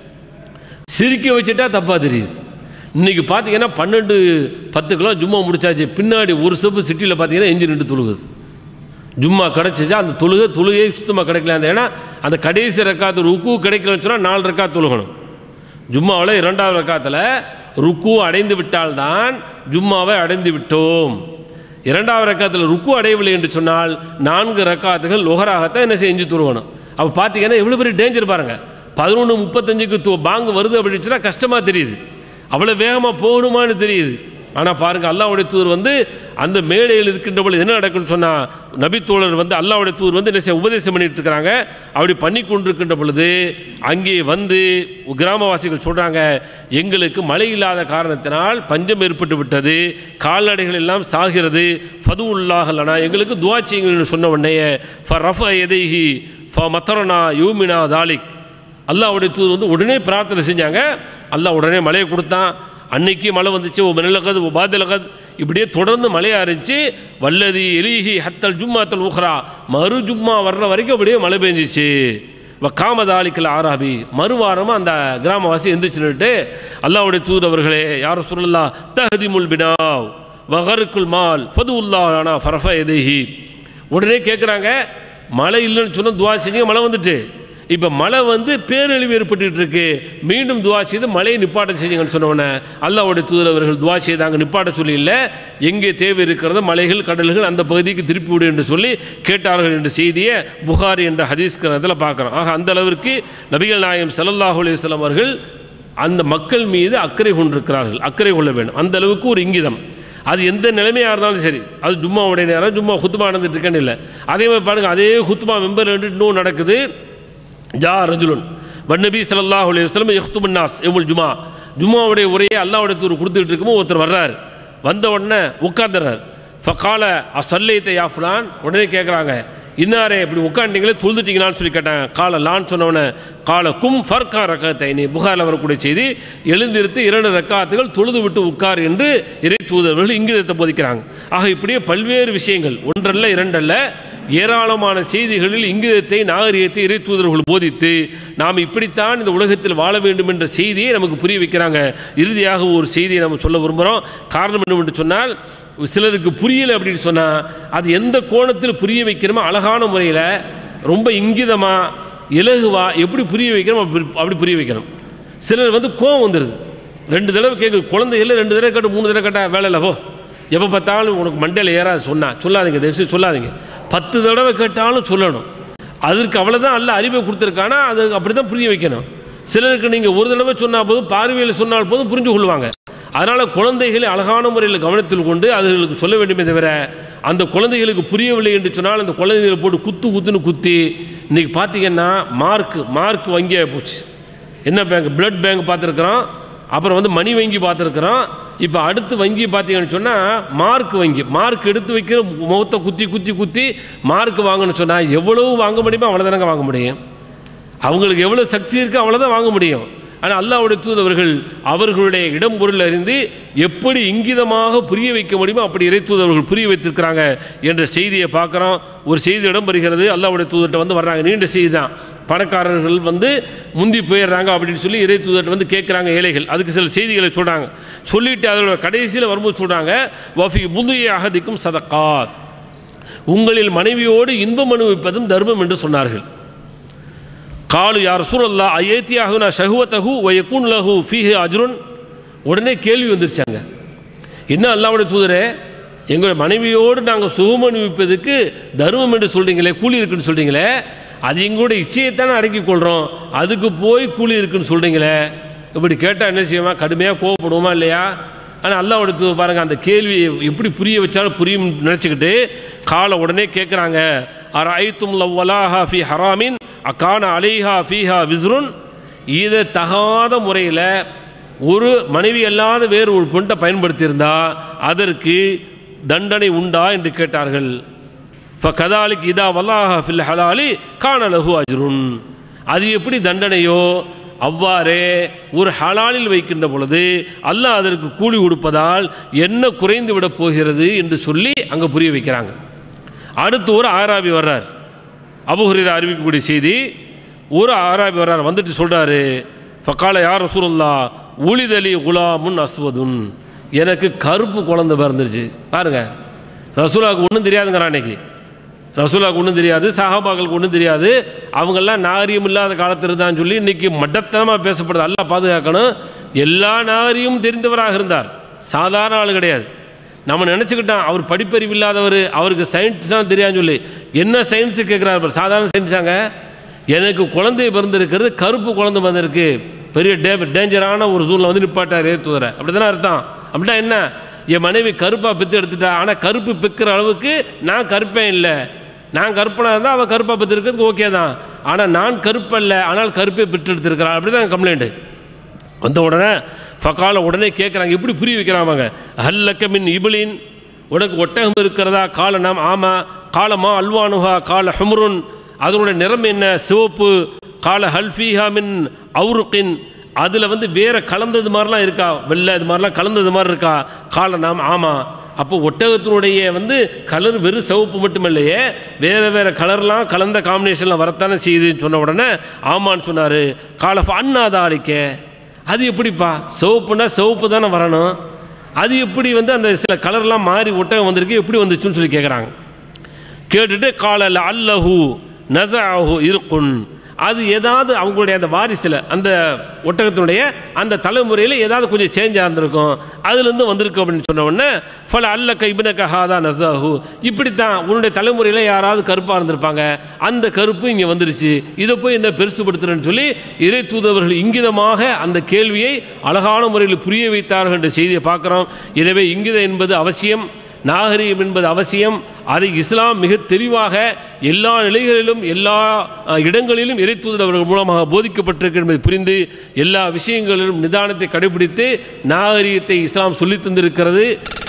சிரிக்க வச்சுட்டா தப்பாக தெரியுது இன்னைக்கு பார்த்தீங்கன்னா பன்னெண்டு பத்து கிலோ ஜும்மா முடிச்சாச்சு பின்னாடி ஒரு செப்பு சிட்டியில் பார்த்தீங்கன்னா எஞ்சி நின்று தொழுகுது ஜும்மா கிடச்சிச்சா அந்த தொழுகை தொழுகையே சுத்தமாக கிடைக்கல அந்த ஏன்னா அந்த கடைசி ரக்காத்து ருக்கு கிடைக்கலன்னு சொன்னால் நாலு ரக்காத் தொழுகணும் ஜும்மாவில் இரண்டாவது ரக்காத்தில் ருக்கு அடைந்து விட்டால்தான் ஜும்மாவை அடைந்து விட்டோம் இரண்டாவது ரக்காத்தில் ருக்கு அடையவில்லை என்று சொன்னால் நான்கு ரக்காத்துகள் லொஹராகத்தான் என்ன செஞ்சு துருவணும் அப்போ பார்த்தீங்கன்னா எவ்வளோ பெரிய டேஞ்சர் பாருங்கள் பதினொன்று முப்பத்தஞ்சுக்கு து பாங்கு வருது அப்படின்னு சொன்னால் கஷ்டமாக தெரியுது அவ்வளோ வேகமாக போகணுமான்னு தெரியுது ஆனால் பாருங்கள் அல்லாவுடைய தூதர் வந்து அந்த மேடையில் இருக்கின்ற பொழுது என்ன நடக்குன்னு சொன்னால் நபித்தோழர் வந்து அல்லாவுடைய தூதர் வந்து என்ன செய்ய உபதேசம் பண்ணிட்டு இருக்கிறாங்க அப்படி பண்ணி கொண்டிருக்கின்ற பொழுது அங்கே வந்து கிராமவாசிகள் சொல்கிறாங்க எங்களுக்கு மழை இல்லாத காரணத்தினால் பஞ்சம் ஏற்பட்டு விட்டது கால்நடைகள் எல்லாம் சாகிறது ஃபது உள்ளாகலனா எங்களுக்கு துவா செய்யுங்கள்னு சொன்ன உடனே ஃப ரஃப எதைஹி ஃப மத்தரனா யூமினா தாலிக் அல்லாஹ்வுடைய தூதர் வந்து உடனே பிரார்த்தனை செஞ்சாங்க அல்லாஹ் உடனே மழையை கொடுத்தான் அன்னைக்கு மழை வந்துச்சு ஓ மினலகத் ஓ பாதலகத் இப்படியே தொடர்ந்து மழையாக இருந்துச்சு வல்லதி எலிஹி ஹத்தல் ஜும்மாத்தல் உஹ்ரா மறு ஜும்மா வர்ற வரைக்கும் அப்படியே மழை பெஞ்சிச்சு வ காமதாலிக்கல் ஆராபி மறுவாரமாக அந்த கிராமவாசி எந்திரிச்சுன்னுட்டு அல்லாஹ்வுடைய தூதர் அவர்களே யார் சொல்லலா தஹதிமுல் பினாவ் வகருக்குல் மால் ஃபது உல்லானா ஃபரஃப எதைஹி உடனே கேட்குறாங்க மழை இல்லைன்னு சொன்னால் துவா செஞ்சு மழை வந்துட்டு இப்போ மழை வந்து பேரழிவு ஏற்பட்டுட்டு இருக்கு மீண்டும் துவா செய்து மழையை நிப்பாட்ட செய்யுங்கன்னு சொன்னோன்னே அல்லாவுடைய தூதரவர்கள் துவா செய்தாங்க நிப்பாட்ட சொல்லி இல்லை எங்கே தேவை இருக்கிறதோ மலைகள் கடல்கள் அந்த பகுதிக்கு திருப்பி விடு என்று சொல்லி கேட்டார்கள் என்ற செய்தியை புகாரி என்ற ஹதீஸ் கிரந்தத்தில் பார்க்குறோம் ஆக அந்த அளவிற்கு நபிகள் நாயகம் ஸல்லல்லாஹு அலைஹி வஸல்லம் அவர்கள் அந்த மக்கள் மீது அக்கறை கொண்டிருக்கிறார்கள் அக்கறை கொள்ள வேண்டும் அந்த அளவுக்கு ஒரு இங்கிதம் அது எந்த நிலைமையாக இருந்தாலும் சரி அது ஜும்மாவுடைய நேரம் ஜும்மா குத்துமா நடந்துட்டு இருக்கேன்னு இல்லை அதே மாதிரி பாருங்க அதே குத்துமா மெம்பர் இன்னும் நடக்குது ஜா ரஜுலுன் வன்னபி ஸல்லல்லாஹு அலைஹி வஸல்லம் யக்துபுன் நாஸ் யவுமுல் ஜுமா ஜும்மாவுடைய உரையை அல்லாஹ்வுடைய தூர் கொடுத்துட்டு இருக்கும்போது ஒருத்தர் வர்றார் வந்த உடனே உட்காந்துறார் ஃபகால அசல்லைத்த யா ஃபுலான் உடனே கேட்குறாங்க இன்னாரே இப்படி உட்காண்டிங்களே தொழுதுட்டீங்களான்னு சொல்லி கேட்டாங்க கால லான் சொன்னவன கால கும் ஃபர்கா ரக்கத்தைனி புகாரில் வரக்கூடிய செய்தி எழுந்திருத்து இரண்டு ரக்காத்துகள் தொழுது விட்டு உட்கார் என்று இறை தூதர்கள் இங்கிதத்தை போதிக்கிறாங்க ஆக இப்படியே பல்வேறு விஷயங்கள் ஒன்றல்ல இரண்டல்ல ஏராளமான செய்திகளில் இங்கிதத்தை நாகரிகத்தை இறை தூதர்கள் போதித்து நாம் இப்படித்தான் இந்த உலகத்தில் வாழ வேண்டும் என்ற செய்தியை நமக்கு புரிய வைக்கிறாங்க இறுதியாக ஒரு செய்தியை நம்ம சொல்ல விரும்புகிறோம் காரணம் என்னவென்று சொன்னால் சிலருக்கு புரியலை அப்படின்னு சொன்னால் அது எந்த கோணத்தில் புரிய வைக்கிறோமோ அழகான முறையில் ரொம்ப இங்கிதமாக இலகுவா எப்படி புரிய வைக்கிறோமோ அப்படி அப்படி புரிய வைக்கணும் சிலர் வந்து கோவம் வந்துடுது ரெண்டு தடவை கேட்குது குழந்தைகள ரெண்டு தடவை கேட்டு மூணு தடவை கேட்டால் வேலை இல்லை போ எப்போ பார்த்தாலும் உனக்கு மண்டையில் ஏறாது சொன்னா சொல்லாதீங்க தயவுசெய்து சொல்லாதீங்க பத்து தடவை கேட்டாலும் சொல்லணும் அதற்கு அவ்வளோதான் அல்ல அறிவை கொடுத்துருக்கானா அது அப்படி தான் புரிய வைக்கணும் சிலருக்கு நீங்கள் ஒரு தடவை சொன்னால் போதும் பார்வையில் சொன்னால் போதும் புரிஞ்சு கொள்வாங்க அதனால் குழந்தைகளை அழகான முறையில் கவனத்தில் கொண்டு அதுகளுக்கு சொல்ல வேண்டுமே தவிர அந்த குழந்தைகளுக்கு புரியவில்லை என்று சொன்னால் அந்த குழந்தைகளை போட்டு குத்து குத்துன்னு குத்தி இன்றைக்கி பார்த்தீங்கன்னா மார்க் மார்க் வங்கியாக போச்சு என்ன பேங்க் பிளட் பேங்க் பார்த்துருக்குறோம் அப்புறம் வந்து மணி வங்கி பார்த்துருக்குறோம் இப்போ அடுத்து வங்கி பார்த்தீங்கன்னு சொன்னால் மார்க் வங்கி மார்க் எடுத்து வைக்கிற முகத்தை குத்தி குத்தி குத்தி மார்க் வாங்கணும்னு சொன்னால் எவ்வளவு வாங்க முடியுமோ அவ்வளோதானங்க வாங்க முடியும் அவங்களுக்கு எவ்வளோ சக்தி இருக்கோ அவ்வளோதான் வாங்க முடியும் ஆனால் அல்லாஹ்வுடைய தூதவர்கள் அவர்களுடைய இடம் பொருள் அறிந்து எப்படி இங்கிதமாக புரிய வைக்க முடியுமோ அப்படி இறை தூதவர்கள் புரிய வைத்திருக்கிறாங்க என்ற செய்தியை பார்க்குறோம் ஒரு செய்தி இடம் பெறுகிறது அல்லாஹ்வுடைய தூதர்கிட்ட வந்து வர்றாங்க நீண்ட செய்தி தான் பணக்காரர்கள் வந்து முந்தி போயிடுறாங்க அப்படின்னு சொல்லி இறை தூதர்கிட்ட வந்து கேட்குறாங்க ஏழைகள் அதுக்கு சில செய்திகளை சொல்கிறாங்க சொல்லிட்டு அதோட கடைசியில் வரும்போது சொல்கிறாங்க வஃபி புதிய அகதிக்கும் சதக்காத் உங்களில் மனைவியோடு இன்பம் அனுபவிப்பதும் தர்மம் என்று சொன்னார்கள் காலு யார் சூழல்லா ஐயத்தியாகுனா ஷஹுவத்தகு ஒயக்கூன் லஹு ஃபீஹு அஜ்ருன் உடனே கேள்வி வந்துருச்சாங்க என்ன அல்லாவுடைய தூதரே எங்கள் மனைவியோடு நாங்கள் சுகம் அனுபவிப்பதுக்கு தர்மம் என்று சொல்கிறீங்களே கூலி இருக்குன்னு சொல்கிறீங்களே அது எங்களுடைய இச்சையைத்தானே அடக்கிக் கொள்கிறோம் அதுக்கு போய் கூலி இருக்குன்னு சொல்கிறீங்களே இப்படி கேட்டால் என்ன செய்வோமா கடுமையாக கோவப்படுவோமா இல்லையா ஆனால் அல்லாவோட தூதர் பாருங்கள் அந்த கேள்வியை எப்படி புரிய வச்சாலும் புரியும் நினச்சிக்கிட்டு காலை உடனே கேட்குறாங்க அர ஐத்தும் லவ்வலாஹா ஃபி ஹராமின் அக்கான அலைஹா ஃபீஹா விஸ்ருன் இதை தகாத முறையில் ஒரு மனைவி அல்லாத வேறு ஒரு பொண்ணை பயன்படுத்தியிருந்தா அதற்கு தண்டனை உண்டா என்று கேட்டார்கள் கதாலிக் இதா வல்லாஹா ஃபில் ஹலாலி கான லஹு அஜ்ருன் அது எப்படி தண்டனையோ அவ்வாறே ஒரு ஹலாலில் வைக்கின்ற பொழுது அல்லாஹ் அதற்கு கூலி கொடுப்பதால் என்ன குறைந்து விட போகிறது என்று சொல்லி அங்கே புரிய வைக்கிறாங்க அடுத்து ஒரு ஆராபி வர்றார் அபுஹுரீரா அறிவிக்கக்கூடிய செய்தி ஒரு ஆராபி வர்றார் வந்துட்டு சொல்கிறாரு ஃபக்கால யார் ரசூலுல்லா உளிதலி குலாமுன் அஸ்வதுன் எனக்கு கருப்பு குழந்தை பிறந்துருச்சு பாருங்க ரசூலாவுக்கு ஒன்றும் தெரியாதுங்கிறான் அன்னைக்கு ரசூலாவுக்கு ஒன்றும் தெரியாது சஹாபாக்களுக்கு ஒன்றும் தெரியாது அவங்கெல்லாம் நாகரியம் இல்லாத காலத்தில் தான் சொல்லி இன்னைக்கு மட்டத்தனமாக பேசப்படுது அல்ல பாதுகாக்கணும் எல்லா நாகரிகமும் தெரிந்தவராக இருந்தார் சாதாரண ஆள் கிடையாது நம்ம நினச்சிக்கிட்டோம் அவர் படிப்பறிவு இல்லாதவர் அவருக்கு சயின்ஸ் தான் தெரியாதுன்னு சொல்லி என்ன சயின்ஸு கேட்குறாரு பாரு. சாதாரண சயின்ஸாங்க எனக்கு குழந்தை பிறந்திருக்கிறது கருப்பு குழந்தை பிறந்திருக்கு பெரிய டே டேஞ்சரான ஒரு சூழ்நிலை வந்து நிப்பாட்டார் ஏத்துவரை அப்படி தானே அர்த்தம் அப்படின்னா என்ன என் மனைவி கருப்பாக பெற்று எடுத்துட்டா ஆனால் கருப்பு பெக்கிற அளவுக்கு நான் கருப்பேன் இல்லை நான் கருப்பனாக இருந்தால் அவள் கருப்பாக பெற்று இருக்கிறதுக்கு ஓகே தான் ஆனால் நான் கருப்பல்ல ஆனால் கருப்பை பெற்று எடுத்திருக்கிறான் அப்படி தான் கம்ப்ளைண்ட்டு வந்த உடனே ஃபகால உடனே கேட்குறாங்க எப்படி புரிய வைக்கிறாங்க ஹல்லக்க மின் இபிலின் உனக்கு ஒட்டகம் இருக்கிறதா கால நாம் ஆமா காலமா அல்வானுஹா கால ஹும்ருன் அதனுடைய நிறம் என்ன சிவப்பு கால ஹல்ஃபீஹா மின் அவுருக்கின் அதில் வந்து வேற கலந்தது மாதிரிலாம் இருக்கா வெள்ளை இது மாதிரிலாம் கலந்தது மாதிரி இருக்கா கால நாம் ஆமாம் அப்போ ஒட்டகத்தினுடைய வந்து கலர் வெறும் சிவப்பு மட்டுமில்லையே வேற வேற கலர்லாம் கலந்த காம்பினேஷனில் வரத்தானே செய்யுதுன்னு சொன்ன உடனே ஆமான்னு சொன்னார் கால அண்ணாதாளிக்க அது எப்படிப்பா சிவப்புனா சிவப்பு தானே வரணும் அது எப்படி வந்து அந்த சில கலர்லாம் மாறி ஒட்டகம் வந்திருக்கு எப்படி வந்துச்சுன்னு சொல்லி கேட்குறாங்க கேட்டுட்டு காலல அல்லஹு நசாஹு இருக்குன் அது ஏதாவது அவங்களுடைய அந்த வாரிசில் அந்த ஒட்டகத்தினுடைய அந்த தலைமுறையில் ஏதாவது கொஞ்சம் சேஞ்சாக இருந்திருக்கும் அதுலேருந்து வந்திருக்கு அப்படின்னு சொன்ன உடனே ஃபல அல்ல கைபினக ஹாதா நசாஹு இப்படித்தான் உன்னுடைய தலைமுறையில் யாராவது கருப்பாக இருந்திருப்பாங்க அந்த கருப்பு இங்கே வந்துருச்சு இதை போய் என்ன பெருசுபடுத்துறேன்னு சொல்லி இறை தூதவர்கள் இங்கிதமாக அந்த கேள்வியை அழகான முறையில் புரிய வைத்தார்கள் என்ற செய்தியை பார்க்குறோம் எனவே இங்கிதம் என்பது அவசியம் நாகரிகம் என்பது அவசியம் அதை இஸ்லாம் மிக தெளிவாக எல்லா நிலைகளிலும் எல்லா அஹ், இடங்களிலும் இறைத்தூதர் அவர்கள் மூலமாக போதிக்கப்பட்டிருக்கு என்பதை புரிந்து எல்லா விஷயங்களிலும் நிதானத்தை கடைபிடித்து நாகரிகத்தை இஸ்லாம் சொல்லித் தந்திருக்கிறது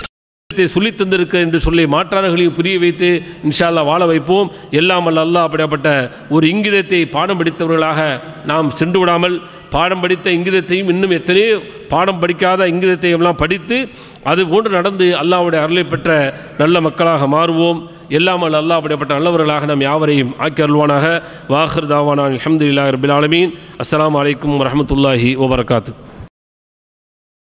இதை சொல்லித் தந்திருக்க என்று சொல்லி மாற்றார்களையும் புரிய வைத்து இன்ஷா அல்லாஹ் வாழ வைப்போம் எல்லாம் அல்ல அல்லாஹ் அப்படிப்பட்ட ஒரு இங்கிதத்தை பாடம் படித்தவர்களாக நாம் சென்று விடாமல் பாடம் படித்த இங்கிதத்தையும் இன்னும் எத்தனையோ பாடம் படிக்காத இங்கிதத்தையும் எல்லாம் படித்து அது போன்று நடந்து அல்லாஹ்வுடைய அருளை பெற்ற நல்ல மக்களாக மாறுவோம் எல்லாம் அல்ல அல்லாஹ் அப்படிப்பட்ட நல்லவர்களாக நாம் யாவரையும் ஆக்கி அருள்வானாக வாஹர் தாவானான் அலமதுல்லா ரபில் ஆலமீன் அஸ்ஸலாமு அலைக்கும் வரஹ்மத்துல்லாஹி வபரகாத்து